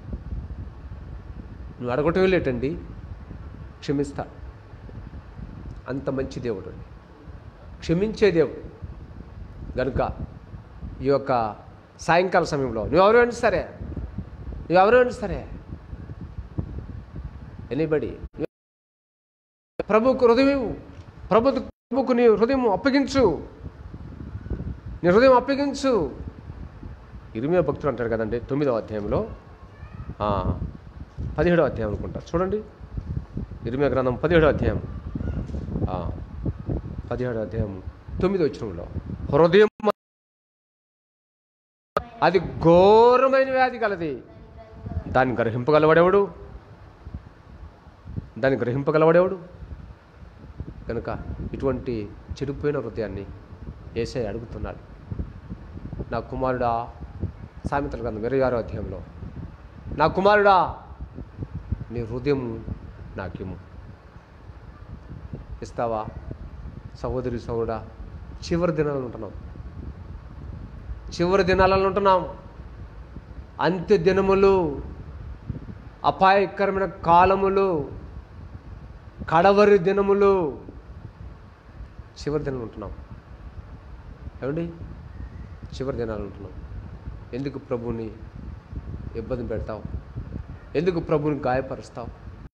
నువ్వు అడగటమే లేటండి క్షమిస్తా అంత మంచి దేవుడు అండి క్షమించే దేవుడు గనుక ఈ యొక్క సాయంకాల సమయంలో నువ్వు ఎవరైనా సరే నువ్వు ఎవరైనా సరే ఎనీబడి ప్రభుకు హృదయం ఇవ్వు. ప్రభు ప్రభుకు నీ హృదయం అప్పగించు నీ హృదయం అప్పగించు ఇరిమే భక్తులు అంటారు కదండి తొమ్మిదవ అధ్యాయంలో ఆ, పదిహేడవ అధ్యాయం అనుకుంటా చూడండి ఇరిమే గ్రంథం పదిహేడవ అధ్యాయం ఆ, పదిహేడవ అధ్యాయం తొమ్మిది వచ్చినంలో హృదయం అది ఘోరమైన వ్యాధి కలది దాన్ని గ్రహింపగలవాడెవడు దాన్ని గ్రహింపగలవాడెవడు కనుక ఇటువంటి చెడిపోయిన హృదయాన్ని ఏసై అడుగుతున్నాడు నా కుమారుడా సామెతల గ్రంథం ఇరవై ఆరో అధ్యాయంలో నా కుమారుడా నీ హృదయం నాకేము ఇస్తావా సహోదరి సహోడా చివరి దినాలను ఉంటున్నాం చివరి దినాలలో ఉంటున్నాం అంత్య దినములు అపాయకరమైన కాలములు కడవరి దినములు చివరి దినాలు ఉంటున్నాం ఏమండి చివరి దినాలు ఉంటున్నాం ఎందుకు ప్రభుని ఇబ్బంది పెడతావు ఎందుకు ప్రభుని గాయపరుస్తావు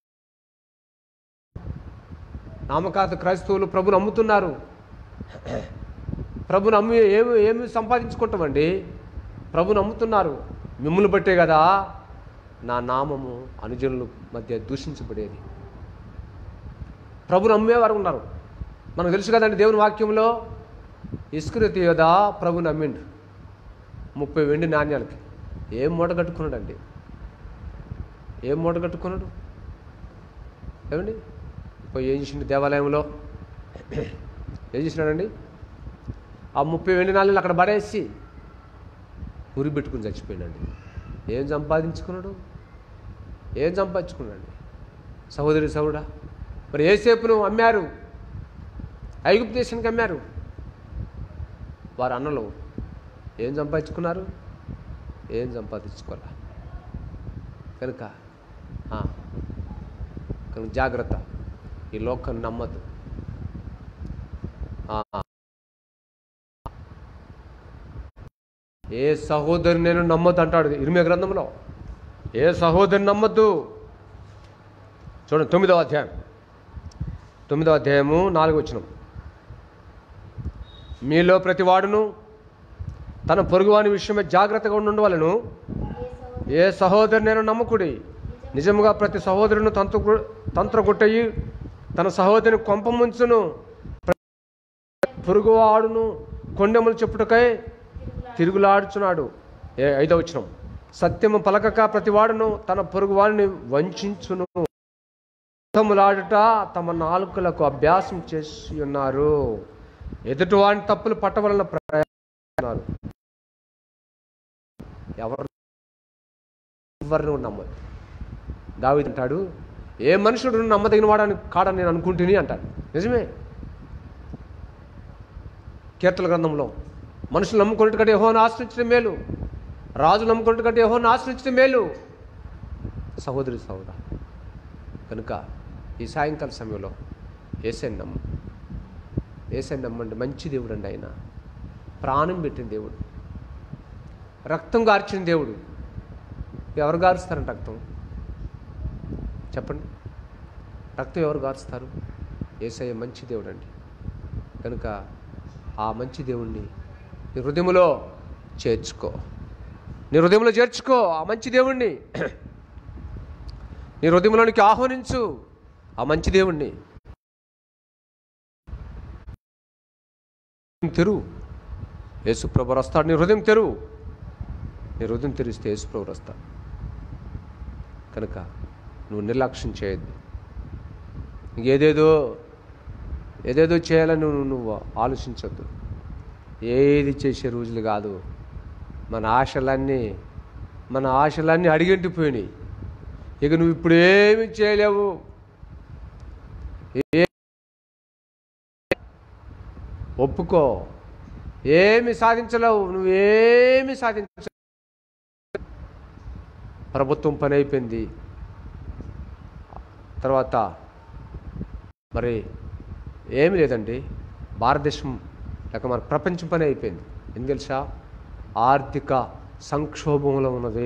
నామకాత క్రైస్తవులు ప్రభుని అమ్ముతున్నారు ప్రభుని అమ్మి ఏమి ఏమి సంపాదించుకుంటామండి ప్రభుని అమ్ముతున్నారు మిమ్మల్ని బట్టే కదా నా నామము అనుజనుల మధ్య దూషించబడేది ప్రభుని అమ్మేవారు ఉన్నారు మనకు తెలుసు కదండి దేవుని వాక్యంలో ఇస్కృతి యోధ ప్రభుని అమ్మిండు ముప్పై వెండి నాణ్యాలకి ఏం మూట కట్టుకున్నాడండి ఏం మూట కట్టుకున్నాడు ఏమండి పోయి ఏం చేసిండు దేవాలయంలో ఏం చేసినాడండి ఆ ముప్పై వెండి నాలుగు అక్కడ పడేసి ఉరి పెట్టుకుని చచ్చిపోయాడండి ఏం సంపాదించుకున్నాడు ఏం సంపాదించుకున్నాడు సహోదరి సహోడా మరి ఏసేపును అమ్మారు ఐగుప్తు దేశానికి అమ్మారు వారు అన్నలు ఏం సంపాదించుకున్నారు ఏం సంపాదించుకోరా కనుక ఆ, కనుక జాగ్రత్త ఈ లోకం నమ్మద్దు ఆ, ఏ సహోదరి నేను నమ్మద్దు అంటాడు ఇరిమే గ్రంథంలో ఏ సహోదరిని నమ్మద్దు చూడండి తొమ్మిదవ అధ్యాయం తొమ్మిదవ అధ్యాయము నాలుగు వచనం మీలో ప్రతివాడును తన పొరుగువాని విషయమే జాగ్రత్తగా ఉండవలను ఏ సహోదరు ఏ సహోదరు నేను నమ్మకుడి నిజముగా ప్రతి సహోదరును తంత్ర తంత్రగుట్టయి తన సహోదరిని కొంప ముంచును పొరుగువాడును కొండెములు చెప్పుటకై తిరుగులాడుచున్నాడు ఏ ఐదవ వచనం సత్యము పలకక ప్రతివాడును తన పొరుగువాడిని వంచును అబద్ధములాడుట తమ నాలుకలకు అభ్యాసం చేసి ఉన్నారు ఎదుటివాని తప్పులు పట్టవలన ప్రయాణాలు ఎవరు ఎవరిని నమ్మదు దావిది అంటాడు ఏ మనుషుడు నమ్మదగిన వాడని కాడని నేను అనుకుంటుని అంటాడు నిజమే కీర్తన గ్రంథంలో మనుషులు నమ్ముకున్నట్టు కంటే యెహోవాను ఆశ్రయించడం మేలు రాజు నమ్ముకున్నట్టు కంటే యెహోవాను ఆశ్రయించడం మేలు సహోదరి సహోదర కనుక ఈ సాయంకాల సమయంలో ఏసైని నమ్ము ఏసై నమ్మండి మంచి దేవుడు అండి ఆయన ప్రాణం పెట్టిన దేవుడు రక్తం గార్చిన దేవుడు ఎవరు గారుస్తారంట రక్తం చెప్పండి రక్తం ఎవరు గారుస్తారు ఏసయ్య మంచి దేవుడు అండి కనుక ఆ మంచి దేవుణ్ణి నీ హృదయంలో చేర్చుకో నీ హృదయంలో చేర్చుకో ఆ మంచి దేవుణ్ణి నీ హృదయంలోనికి ఆహ్వానించు ఆ మంచి దేవుణ్ణి తెరువు యేసుప్రభు వస్తాడు నీ హృదయం తెరువు నీ హృదయం తెరిస్తే యేసుప్రభు వస్తాడు కనుక నువ్వు నిర్లక్ష్యం చేయొద్దు ఏదేదో ఏదేదో చేయాలని నువ్వు నువ్వు ఆలోచించొద్దు ఏది చేసే రోజులు కాదు మన ఆశలన్నీ మన ఆశలన్నీ అడిగంటిపోయినాయి ఇక నువ్వు ఇప్పుడు ఏమి చేయలేవు ఏ ఒప్పుకో ఏమి సాధించలేవు నువ్వేమి సాధించ ప్రభుత్వం పని అయిపోయింది తర్వాత మరి ఏమి లేదండి భారతదేశం లేక మన ప్రపంచం పని అయిపోయింది ఎందుకు తెలుసా ఆర్థిక సంక్షోభంలో ఉన్నది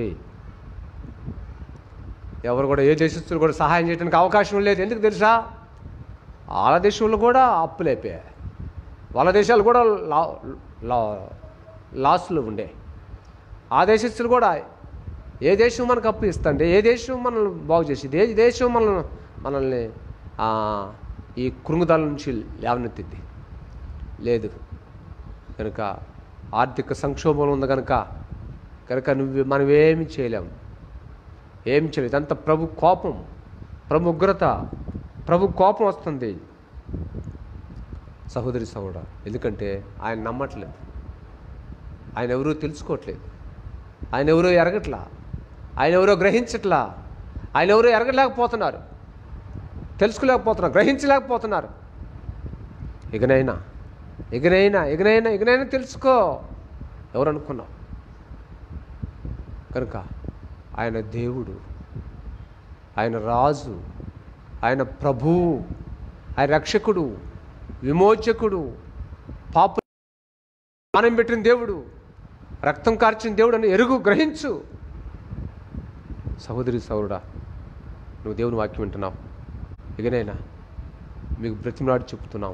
ఎవరు కూడా ఏ దేశస్తులు కూడా సహాయం చేయడానికి అవకాశం లేదు ఎందుకు తెలుసా వాళ్ళ దేశంలో కూడా అప్పులు అయిపోయాయి వాళ్ళ దేశాలు కూడా లా లా లాస్లో ఉండే ఆ దేశస్తులు కూడా ఏ దేశం మనకు అప్పు ఇస్తుంది ఏ దేశం మనల్ని బాగు చేసింది ఏ దేశం మనల్ని మనల్ని ఆ, ఈ కృంగుదల నుంచి లేవనెత్తింది లేదు కనుక ఆర్థిక సంక్షోభం ఉంది కనుక కనుక నువ్వు మనం ఏమి చేయలేము ఏం చేయలేదు ఇదంతా ప్రభు కోపం ప్రభు ఉగ్రత ప్రభు కోపం వస్తుంది సహోదరి సహోడ ఎందుకంటే ఆయన నమ్మట్లేదు ఆయన ఎవరూ తెలుసుకోవట్లేదు ఆయన ఎవరో ఎరగట్లా ఆయన ఎవరో గ్రహించట్లా ఆయన ఎవరో ఎరగలేకపోతున్నారు తెలుసుకోలేకపోతున్నారు గ్రహించలేకపోతున్నారు ఇకనైనా ఇకనైనా ఇకనైనా ఇకనైనా తెలుసుకో ఎవరు అనుకున్నావు కనుక ఆయన దేవుడు ఆయన రాజు ఆయన ప్రభువు ఆయన రక్షకుడు విమోచకుడు పాప ప్రాణం పెట్టిన దేవుడు రక్తం కార్చిన దేవుడు అని ఎరుగు గ్రహించు సహోదరి సౌరుడా నువ్వు దేవుని వాక్యం వింటున్నావు ఇకనైనా మీకు బ్రతిమలాడి చెప్తున్నాం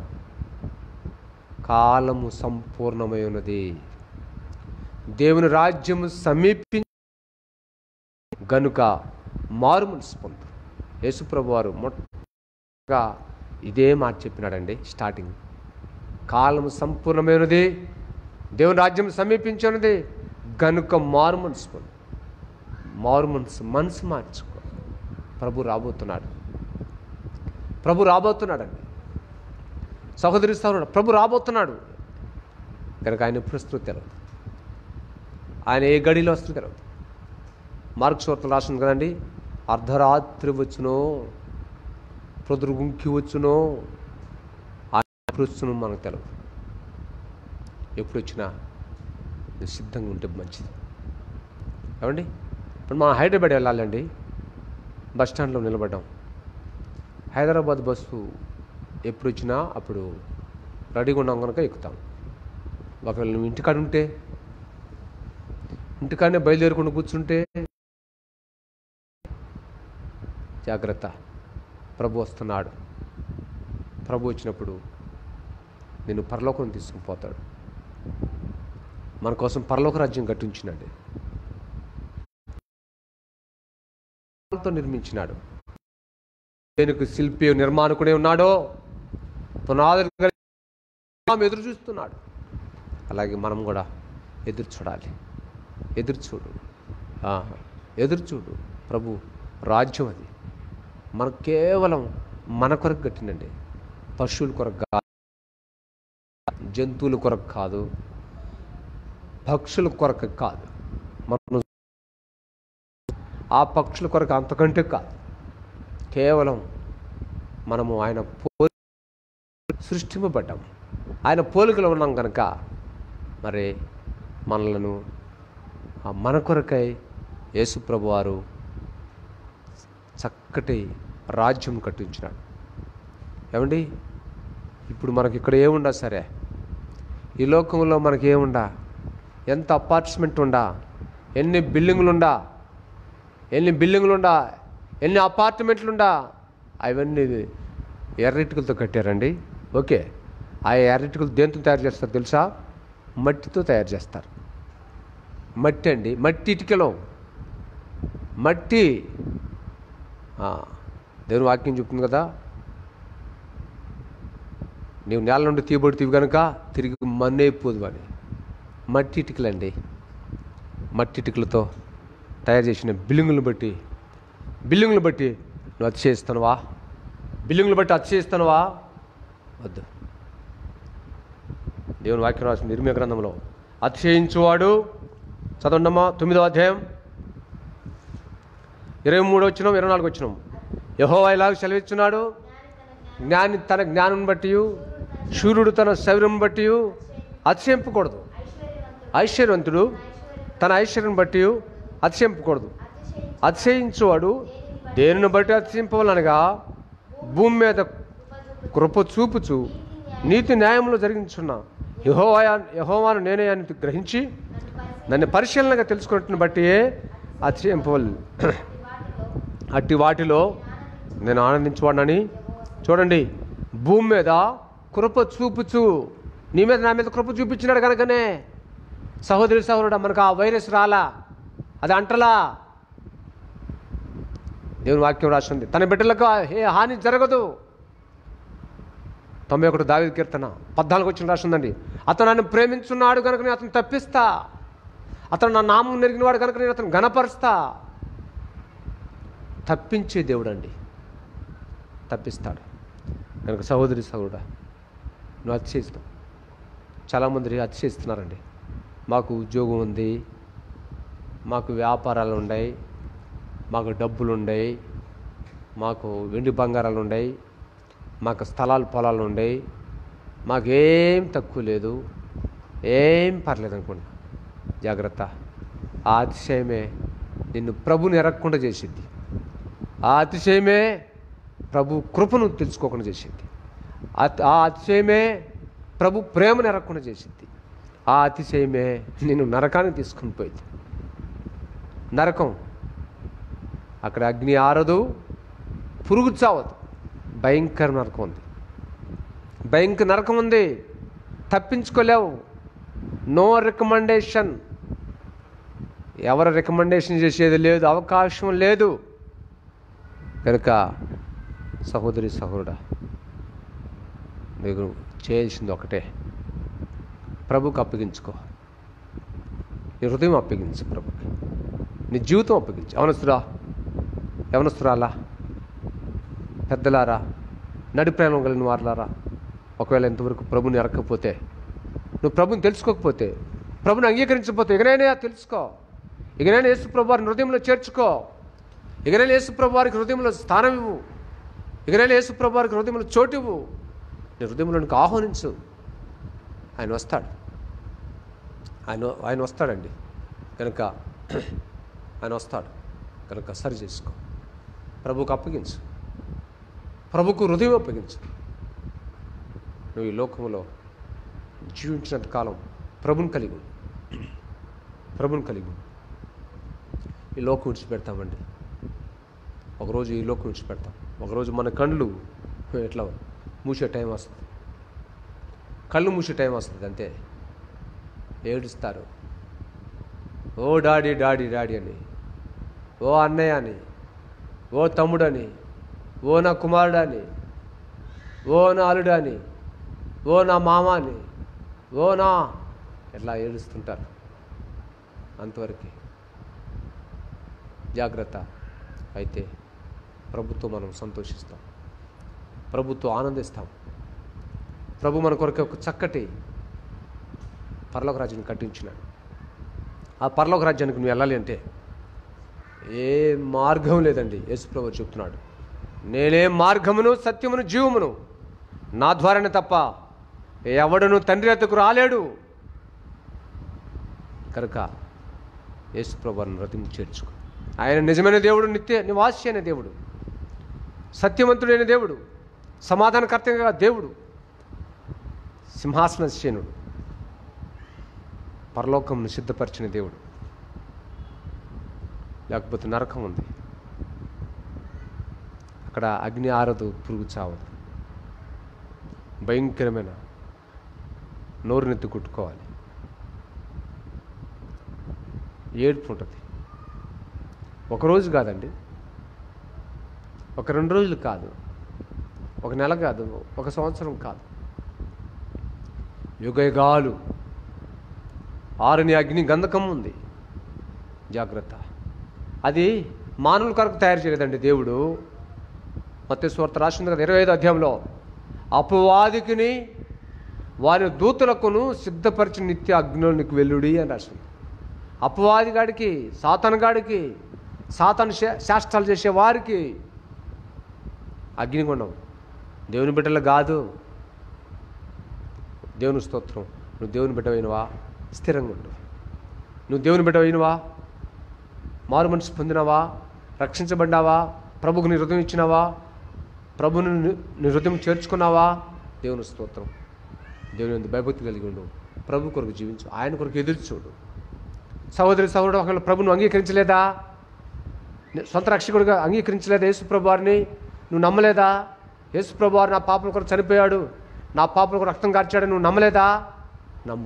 కాలము సంపూర్ణమై ఉన్నది దేవుని రాజ్యము సమీపి గనుక మారు మనసు పొందు యేసుప్రభు వారు మొట్టగా ఇదే మాట చెప్పినాడండి స్టార్టింగ్ కాలము సంపూర్ణమైనది దేవుని రాజ్యం సమీపించినది గనుక మారు మనసు పొందు మారు మనసు మనసు మార్చుకో ప్రభు రాబోతున్నాడు ప్రభు రాబోతున్నాడండి సహోదరి సహోదరుడు ప్రభు రాబోతున్నాడు కనుక ఆయన ఎప్పుడు వస్తుందో తెలియదు ఆయన ఏ గడిలో వస్తుందో తెలియదు మార్క్స్ వార్తలు రాసింది కదండి అర్ధరాత్రి వచ్చునో ప్రొదురుగుంకి వచ్చునో ఆయన ఎప్పుడు వచ్చునో మనకు తెలియదు ఎప్పుడు వచ్చినా నువ్వు సిద్ధంగా ఉంటే మంచిది ఏమండి ఇప్పుడు మనం హైదరాబాద్ వెళ్ళాలండి బస్ స్టాండ్లో నిలబడ్డాం హైదరాబాద్ బస్సు ఎప్పుడు వచ్చినా అప్పుడు రెడీగా ఉన్నాం కనుక ఎక్కుతాం ఒకవేళ నువ్వు ఇంటికాడ ఉంటే ఇంటికాడనే బయలుదేరకుండా కూర్చుంటే జాగ్రత్త ప్రభు వస్తున్నాడు ప్రభు వచ్చినప్పుడు నేను పరలోకం తీసుకుని పోతాడు మన కోసం పరలోక రాజ్యం కట్టించినాడు తో నిర్మించినాడు దేనికి శిల్పి నిర్మాణకుడే ఉన్నాడో పునాదులు కలిగి ఎదురు చూస్తున్నాడు అలాగే మనం కూడా ఎదురు చూడాలి ఎదురు చూడు ఆ, ఎదురు చూడు ప్రభు రాజ్యం అది మన కేవలం మన కొరకు కట్టినండి పశువుల కొరకు కాదు జంతువుల కొరకు కాదు పక్షుల కొరకు కాదు మనం ఆ పక్షుల కొరకు అంతకంటే కాదు కేవలం మనము ఆయన పో సృష్టింపబడ్డాం ఆయన పోలికలో ఉన్నాం కనుక మరి మనలను ఆ మన కొరకై యేసుప్రభు వారు చక్కటి రాజ్యం కట్టించినాడు ఏమండి ఇప్పుడు మనకి ఇక్కడ ఏముండా సరే ఈ లోకంలో మనకి ఏముండా ఎంత అపార్ట్మెంట్ ఉండా ఎన్ని బిల్డింగులు ఉండా ఎన్ని బిల్డింగులు ఉండా ఎన్ని అపార్ట్మెంట్లు ఉండా అవన్నీ ఎర్రిటికలతో కట్టారండి ఓకే ఆ ఎర్రిటికలు దేంతో తయారు చేస్తారు తెలుసా మట్టితో తయారు చేస్తారు మట్టి అండి మట్టి ఇటుకలో మట్టి ఆ, దేవుని వాక్యం చెప్తుంది కదా నీవు నేల నుండి తీయబడుతీవి కనుక తిరిగి మన్నైపోదు అని మట్టి ఇటుకలండి మట్టి ఇటుకలతో తయారు చేసిన బిల్డింగులను బట్టి బిల్డింగులు బట్టి నువ్వు అతిశయిస్తానువా బిల్డింగులు బట్టి అతిశయిస్తానువా వద్దు దేవుని వాక్యం రాసిన నిర్మయ గ్రంథంలో అతిశయించువాడు చదవండమ్మా తొమ్మిదో అధ్యాయం ఇరవై మూడు వచ్చినాం ఇరవై నాలుగు వచ్చినాం యహో ఇలాగ సెలవిస్తున్నాడు జ్ఞాని తన జ్ఞానం బట్టి సూర్యుడు తన శరీరం బట్టి అతిశయింపకూడదు ఐశ్వర్యవంతుడు తన ఐశ్వర్యం బట్టి అతిశయింపకూడదు అతిశయించువాడు దేనిని బట్టి అతిశయింపవాలనగా భూమి మీద కృప చూపుచు నీతి న్యాయంలో జరిగించున్న యహోవా యహోవాను నేనే అని గ్రహించి నన్ను పరిశీలనగా తెలుసుకున్నట్టుని బట్టి అతిశయింపవాలి అట్టి వాటిలో నేను ఆనందించువాడనని చూడండి భూమి మీద కృప చూపుచు నీ మీద నా మీద కృప చూపించినాడు కనుకనే సహోదరి సహోదరుడు మనకు ఆ వైరస్ రాలా అది అంటలా దేవుని వాక్యం రాసింది తన బిడ్డలకు ఏ హాని జరగదు తొంభై ఒకటి దావి కీర్తన పద్నాలుగు వచ్చిన రాసిందండి అతను నన్ను ప్రేమించున్నాడు కనుక నేను అతను తప్పిస్తా అతను నా నామం నెరిగినవాడు కనుక నేను అతను గణపరుస్తా తప్పించే దేవుడు అండి తప్పిస్తాడు కనుక సహోదరి సహోదరుడా నువ్వు అతిశయిస్తావు చాలామంది అతిశయిస్తున్నారండి మాకు ఉద్యోగం ఉంది మాకు వ్యాపారాలు ఉన్నాయి మాకు డబ్బులు ఉన్నాయి మాకు వెండి బంగారాలు ఉన్నాయి మాకు స్థలాలు పొలాలు ఉన్నాయి మాకేం తక్కువ లేదు ఏం పర్లేదు అనుకోండి జాగ్రత్త ఆ అతిశయమే నిన్ను ప్రభుని ఎరగకుండా చేసిద్ది ఆ అతిశయమే ప్రభు కృపను తెలుసుకోకుండా చేసింది అత్- ఆ అతిశయమే ప్రభు ప్రేమను ఎరగకుండా చేసింది ఆ అతిశయమే నిన్ను నరకానికి తీసుకుని పోయింది నరకం అక్కడ అగ్ని ఆరదు పురుగు చావదు భయంకర నరకం ఉంది భయంకర నరకం ఉంది తప్పించుకోలేవు నో రికమెండేషన్ ఎవరు రికమెండేషన్ చేసేది లేదు అవకాశం లేదు కనుక సహోదరి సహోదరుడా నీకు చేయాల్సింది ఒకటే ప్రభుకు అప్పగించుకో నీ హృదయం అప్పగించు ప్రభుకి నీ జీవితం అప్పగించు ఎవనస్తురా ఎవనస్తురాలా పెద్దలారా నడి ప్రేమ కలిగిన వారులారా ఒకవేళ ఇంతవరకు ప్రభుని ఎరక్కపోతే నువ్వు ప్రభుని తెలుసుకోకపోతే ప్రభుని అంగీకరించకపోతే ఇకనైనా తెలుసుకో ఇకనైనా యేసు ప్రభు వారిని హృదయంలో చేర్చుకో ఇకనైనా యేసు ప్రభు వారికి హృదయంలో స్థానం ఇవ్వు ఇకనైనా యేసు ప్రభు వారికి హృదయంలో చోటు ఇవ్వు నీ హృదయంలోనికి ఆహ్వానించు ఆయన వస్తాడు ఆయన ఆయన వస్తాడండి కనుక ఆయన వస్తాడు కనుక సరి చేసుకో ప్రభుకు అప్పగించు ప్రభుకు హృదయం అప్పగించు నువ్వు ఈ లోకంలో జీవించినంత కాలం ప్రభుని కలిగి ఉండు. ప్రభుని కలిగి ఉండు. ఈ లోకం విడిచిపెడతామండి ఒకరోజు ఈ లోకం విడిచిపెడతాం ఒకరోజు మన కళ్ళు ఎట్లా మూసే టైం వస్తుంది కళ్ళు మూసే టైం వస్తుంది అంతే ఏడుస్తారు ఓ డాడీ డాడీ డాడీ అని ఓ అన్నయ్య అని ఓ తమ్ముడని ఓ నా కుమారుడని ఓ నా అల్లుడని ఓ నా మామ అని ఓ నా ఇట్లా ఏడుస్తుంటారు అంతవరకు జాగ్రత్త అయితే ప్రభుత్వం మనం సంతోషిస్తాం ప్రభుత్వం ఆనందిస్తాం ప్రభు మన కొరకు ఒక చక్కటి పరలోక రాజ్యాన్ని కట్టించినాడు ఆ పరలోక రాజ్యానికి నువ్వు వెళ్ళాలి అంటే ఏ మార్గం లేదండి యేసు ప్రభు చెప్తున్నాడు నేనే మార్గమును సత్యమును జీవమును నా ద్వారానే తప్ప ఎవడను తండ్రి ఎద్దకు రాలేడు కనుక యేసు ప్రభుని రతిని చేర్చుకో ఆయన నిజమైన దేవుడు నిత్య నివాసి అయిన దేవుడు సత్యవంతుడైన దేవుడు సమాధానకర్తగా దేవుడు సింహాసన శేనుడు పరలోకంను సిద్ధపరిచిన దేవుడు లేకపోతే నరకం ఉంది అక్కడ అగ్ని ఆరదు పురుగు చావదు భయంకరమైన నోరునెత్తి కుట్టుకోవాలి ఏడుపు ఉంటుంది ఒకరోజు కాదండి ఒక రెండు రోజులు కాదు ఒక నెల కాదు ఒక సంవత్సరం కాదు యుగయుగాలు ఆరుని అగ్ని గంధకం ఉంది జాగ్రత్త అది మానవుల కొరకు తయారు చేయలేదండి దేవుడు మత్స్వార్త రాసింది కదా ఇరవై ఐదు అధ్యాయంలో అపవాదికిని వారి దూతలకును సిద్ధపరిచిన నిత్య అగ్నిలోనికి వెల్లుడి అని రాసింది అపవాది గాడికి సాతాను గాడికి సాతాను శా- శాస్త్రాలు చేసే వారికి అగ్నిగుండం దేవుని బిడ్డలు కాదు దేవుని స్తోత్రం నువ్వు దేవుని బిడ్డవైనవా స్థిరంగా ఉండు నువ్వు దేవుని బిడ్డవైనవా మారు మనసు పొందినవా రక్షించబడ్డావా ప్రభుకు నీ హృదయం ఇచ్చినావా ప్రభుని నీ- నీ హృదయం చేర్చుకున్నావా దేవుని స్తోత్రం దేవుని ఎందు భయభక్తి కలిగి ఉండు ప్రభు కొరకు జీవించు ఆయన కొరకు ఎదురు చూడు సహోదరి సహోదరుడు ఒకవేళ ప్రభును అంగీకరించలేదా నీ సొంత రక్షకుడిగా అంగీకరించలేదా యేసు ప్రభు వారిని నువ్వు నమ్మలేదా యేసు ప్రభు వారు నా పాపల కొరకు చనిపోయాడు నా పాపల కొరకు రక్తం కార్చాడు నువ్వు నమ్మలేదా నమ్ము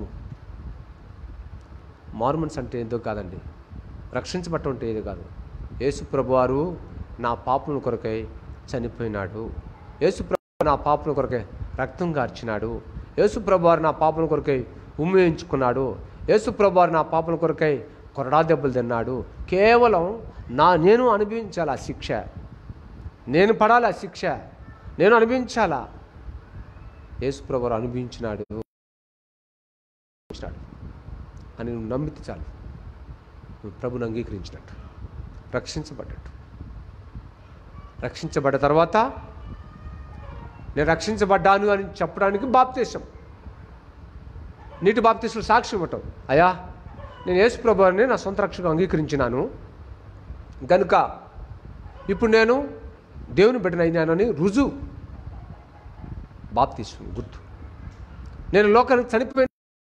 మారుమన్స్ అంటే ఏదో కాదండి రక్షించబట్టం అంటే ఏది కాదు యేసు ప్రభువారు నా పాపముల కొరకై చనిపోయినాడు యేసు ప్రభు నా పాపముల కొరకై రక్తం కార్చినాడు యేసు ప్రభువారు నా పాపముల కొరకై ఉమ్మేయించుకున్నాడు యేసు ప్రభువారు నా పాపముల కొరకై కొరడా దెబ్బలు తిన్నాడు కేవలం నా నేను అనుభవించాలి ఆ శిక్ష నేను పడాలి ఆ శిక్ష నేను అనుభవించాలా యేసు ప్రభువారు అనుభవించినాడు అనుభవించినాడు అని నువ్వు నమ్మితే చాలు నువ్వు ప్రభుని అంగీకరించినట్టు రక్షించబడ్డట్టు రక్షించబడ్డ తర్వాత నేను రక్షించబడ్డాను అని చెప్పడానికి బాప్తీసం నీటి బాప్తీసులు సాక్ష్యం ఇవ్వటం అయ్యా నేను యేసు ప్రభుని నా సొంత రక్షకు అంగీకరించినాను గనుక ఇప్పుడు నేను దేవుని బిడ్డనైనానని రుజువు బాప్తీసం గుర్తు నేను లోకానికి చనిపోయిన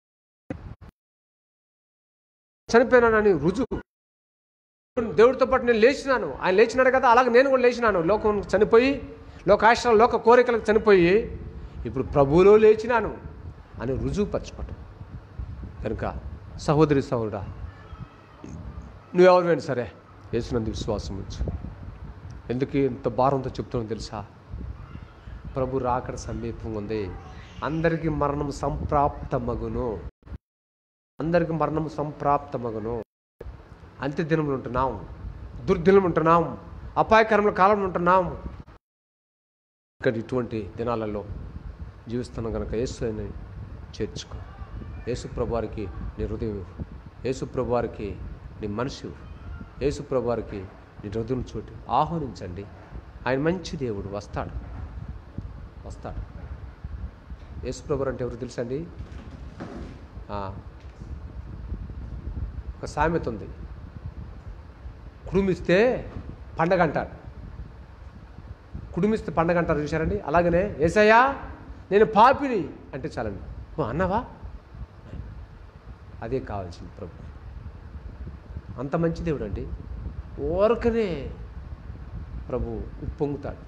చనిపోయినానని రుజువు దేవుడితో పాటు నేను లేచినాను ఆయన లేచినాడు కదా అలాగే నేను కూడా లేచినాను లోకం చనిపోయి లోకాశ్రాలు లోక కోరికలకు చనిపోయి ఇప్పుడు ప్రభువులో లేచినాను అని రుజువు పరచుకోవటం కనుక సహోదరి సహోదరా నువ్వెవరివైనా సరే వేసినందు విశ్వాసం ఉంచు ఎందుకు ఇంత భారంతో చెప్తున్నావు తెలుసా ప్రభు రాకడ సమీపంగా ఉంది అందరికీ మరణం సంప్రాప్తమగును అందరికి మరణం సంప్రాప్తమగును అంత్య దినములు ఉంటున్నాం దుర్దినం ఉంటున్నాం అపాయకరముల కాలంలో ఉంటున్నాం ఇక్కడ ఇటువంటి దినాలలో జీవిస్తున్నాం కనుక యేసుని చేర్చుకో యేసు ప్రభువారికి నీ హృదయం ఇవ్వు. యేసు ప్రభువారికి నీ మనసు ఇవ్వు. యేసు ప్రభువారికి నీ హృదయం చోటు ఆహ్వానించండి ఆయన మంచి దేవుడు వస్తాడు వస్తాడు యేసు ప్రభు అంటే ఎవరు తెలుసండి ఆ, ఒక సామెత ఉంది కుడుమిస్తే పండగ అంటారు కుడుమిస్తే పండగ అంటారు చూశారండి అలాగనే ఏసయ్యా నేను పాపిని అంటే చాలండి ఓ అన్నవా అదే కావాల్సింది ప్రభు అంత మంచి దేవుడు అండి ఓరకనే ప్రభు ఉప్పొంగుతాడు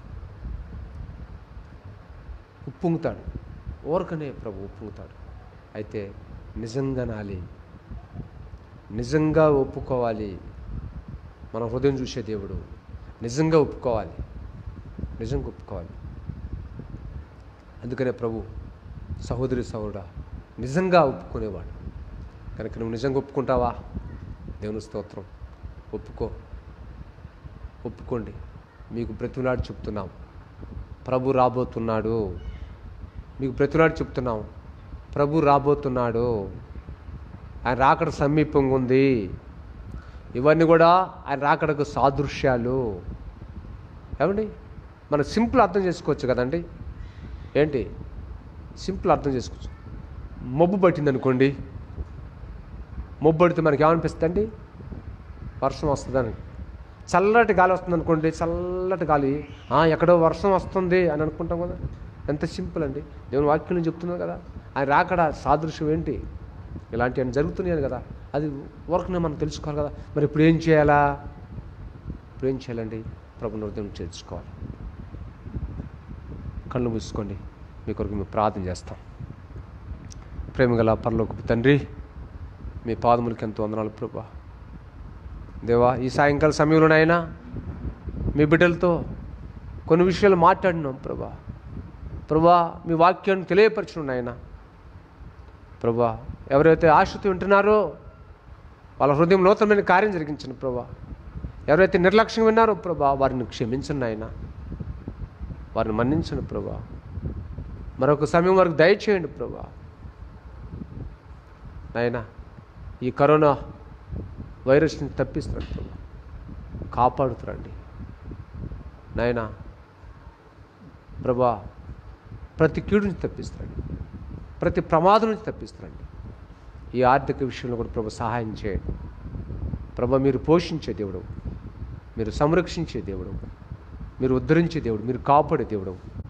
ఉప్పొంగుతాడు ఓరకనే ప్రభు ఉప్పొంగుతాడు అయితే నిజంగా నాలి నిజంగా ఒప్పుకోవాలి మన హృదయం చూసే దేవుడు నిజంగా ఒప్పుకోవాలి నిజంగా ఒప్పుకోవాలి అందుకనే ప్రభు సహోదరి సహోదరుడా నిజంగా ఒప్పుకునేవాడు కనుక నువ్వు నిజంగా ఒప్పుకుంటావా దేవుని స్తోత్రం ఒప్పుకో ఒప్పుకోండి మీకు ప్రతినాడు చెప్తున్నాం ప్రభు రాబోతున్నాడు మీకు ప్రతినాడు చెప్తున్నాం ప్రభు రాబోతున్నాడు ఆయన రాకడ సమీపంగా ఉంది ఇవన్నీ కూడా ఆయన రాకడకు సాదృశ్యాలు ఏమండి మనం సింపుల్ అర్థం చేసుకోవచ్చు కదండి ఏంటి సింపుల్ అర్థం చేసుకోవచ్చు మబ్బు పట్టింది అనుకోండి మబ్బు పడితే మనకి ఏమనిపిస్తుంది అండి వర్షం వస్తుందని చల్లటి గాలి వస్తుంది అనుకోండి చల్లటి గాలి "ఆ, ఎక్కడో వర్షం వస్తుంది అని అనుకుంటాం కదా ఎంత సింపుల్ అండి దేవుని వాక్యం చెప్తున్నాం కదా ఆయన రాకడ సాదృశ్యం ఏంటి ఇలాంటివన్నీ జరుగుతున్నాయి కదా అది వరకునే మనం తెలుసుకోవాలి కదా మరి ఇప్పుడు ఏం చేయాలా ఇప్పుడు ఏం చేయాలండి ప్రభు హృదయం చేర్చుకోవాలి కళ్ళు మూసుకోండి మీ కొరకు మేము ప్రార్థన చేస్తాం ప్రేమగల పరలోకపు తండ్రి మీ పాదములకి ఎంతో వందనాలు ప్రభా దేవా ఈ సాయంకాల సమయంలోనైనా మీ బిడ్డలతో కొన్ని విషయాలు మాట్లాడినాం ప్రభా ప్రభా మీ వాక్యాన్ని తెలియపరచును నాయన ప్రభా ఎవరైతే ఆశతో వింటున్నారో వాళ్ళ హృదయం నూతనమైన కార్యం జరిగించండి ప్రభా ఎవరైతే నిర్లక్ష్యం విన్నారో ప్రభా వారిని క్షమించండి ఆయన వారిని మన్నించండి ప్రభా మరొక సమయం వరకు దయచేయండి ప్రభా నాయన ఈ కరోనా వైరస్ని తప్పిస్తున్నాడు ప్రభా కాపాడుతురండి నాయన ప్రభా ప్రతి కీడు నుంచి తప్పిస్తారండి ప్రతి ప్రమాదం నుంచి తప్పిస్తారండి ఈ ఆర్థిక విషయంలో కూడా ప్రభు సహాయం చేయండి ప్రభా మీరు పోషించే దేవుడు మీరు సంరక్షించే దేవుడు మీరు ఉద్ధరించే దేవుడు మీరు కాపాడే దేవుడు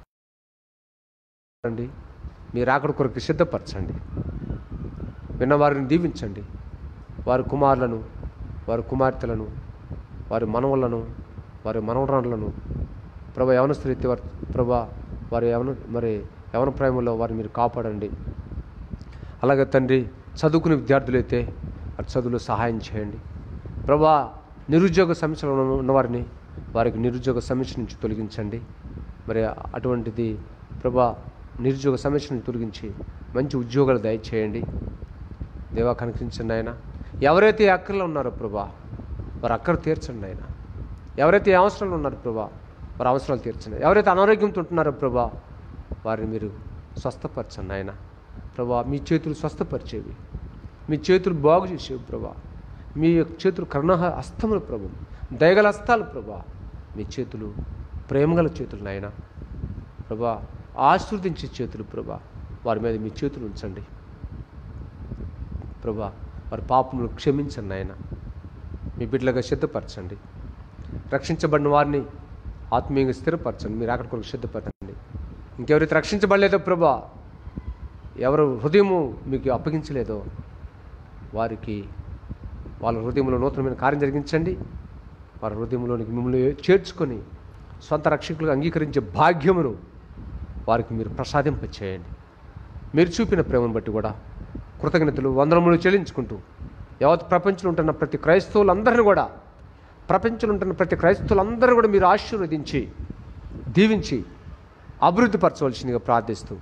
అండి మీరు అక్కడ కొరకు సిద్ధపరచండి విన్నవారిని దీవించండి వారి కుమారులను వారి కుమార్తెలను వారి మనవలను వారి మనవరాలను ప్రభా యవనస్తులైతే వారి ప్రభా వారి యవన మరి యవన ప్రేమలో వారిని మీరు కాపాడండి అలాగే తండ్రి చదువుకునే విద్యార్థులైతే వారి చదువులో సహాయం చేయండి ప్రభా నిరుద్యోగ సమస్యలు ఉన్న- ఉన్నవారిని వారికి నిరుద్యోగ సమస్య నుంచి తొలగించండి మరి అటువంటిది ప్రభా నిరుద్యోగ సమస్య నుంచి తొలగించి మంచి ఉద్యోగాలు దయచేయండి దేవా కనిపించండి ఆయన ఎవరైతే ఈ అక్కర్లో ఉన్నారో ప్రభా వారి అక్కర తీర్చండి ఆయన ఎవరైతే ఈ అవసరాలు ఉన్నారో ప్రభా వారి అవసరాలు తీర్చండి ఎవరైతే అనారోగ్యంతో ఉంటున్నారో ప్రభా వారిని మీరు స్వస్థపరచండి ఆయన ప్రభా మీ చేతులు స్వస్థపరిచేవి మీ చేతులు బాగు చేసేవి ప్రభా మీ యొక్క చేతులు కరుణ హస్తములు ప్రభు దయగల హస్తాలు ప్రభా మీ చేతులు ప్రేమగల చేతులు నాయన ప్రభా ఆశీర్వదించే చేతులు ప్రభా వారి మీద మీ చేతులు ఉంచండి ప్రభా వారి పాపములు క్షమించండి నాయన మీ బిడ్డలుగా సిద్ధపరచండి రక్షించబడిన వారిని ఆత్మీయంగా స్థిరపరచండి మీరు అక్కడ కొరకు సిద్ధపరచండి ఇంకెవరైతే రక్షించబడలేదో ప్రభా ఎవరు హృదయము మీకు అప్పగించలేదో వారికి వాళ్ళ హృదయంలో నూతనమైన కార్యం జరిగించండి వారి హృదయంలోనికి మిమ్మల్ని చేర్చుకొని సొంత రక్షకులుగా అంగీకరించే భాగ్యమును వారికి మీరు ప్రసాదింపచేయండి మీరు చూపిన ప్రేమను బట్టి కూడా కృతజ్ఞతలు వందనములు చెల్లించుకుంటూ యావత్ ప్రపంచంలో ఉంటున్న ప్రతి క్రైస్తవులందరినీ కూడా ప్రపంచంలో ఉంటున్న ప్రతి క్రైస్తవులందరూ కూడా మీరు ఆశీర్వదించి దీవించి అభివృద్ధిపరచవలసిందిగా ప్రార్థిస్తూ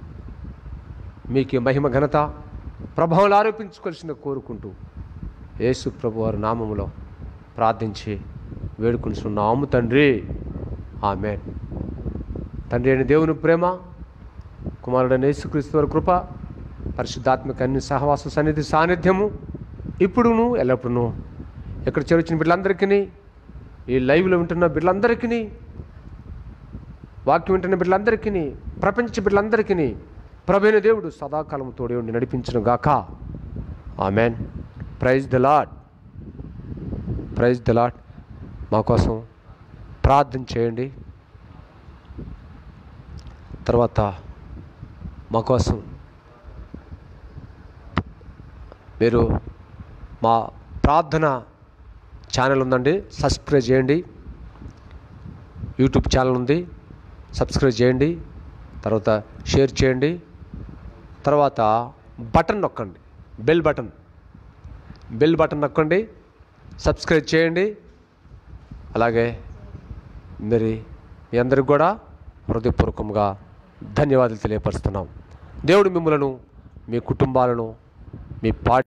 మీకు మహిమ ఘనత ప్రభావాలు ఆరోపించుకోవాల్సిందిగా కోరుకుంటూ యేసు ప్రభు వారి నామములో ప్రార్థించి వేడుకుంటున్నాము తండ్రి ఆమె తండ్రి అయిన దేవుని ప్రేమ కుమారుడైన యేసుక్రీస్తు వారి కృప పరిశుద్ధాత్మక అన్ని సహవాస సన్నిధి సాన్నిధ్యము ఇప్పుడును ఎల్లప్పుడూ ఇక్కడ చేరొచ్చిన బిడ్డలందరికీ ఈ లైవ్లో వింటున్న బిడ్డలందరికీ వాక్యం వింటున్న బిడ్డలందరికీ ప్రపంచ బిడ్డలందరికీ ప్రభైన దేవుడు సదాకాలం తోడే ఉండి నడిపించిన గాక amen praise the lord praise the lord మా కోసం ప్రార్థన చేయండి తర్వాత మా కోసం మీరు మా ప్రార్థన ఛానల్ ఉందండి సబ్స్క్రైబ్ చేయండి యూట్యూబ్ ఛానల్ ఉంది సబ్స్క్రైబ్ చేయండి తర్వాత షేర్ చేయండి తర్వాత బటన్ నొక్కండి బెల్ బటన్ బెల్ బటన్ నొక్కండి సబ్స్క్రైబ్ చేయండి అలాగే మరి మీ అందరికి కూడా హృదయపూర్వకంగా ధన్యవాదాలు తెలియపరుస్తున్నాం దేవుడు మిమ్మలను మీ కుటుంబాలను మీ పార్టీ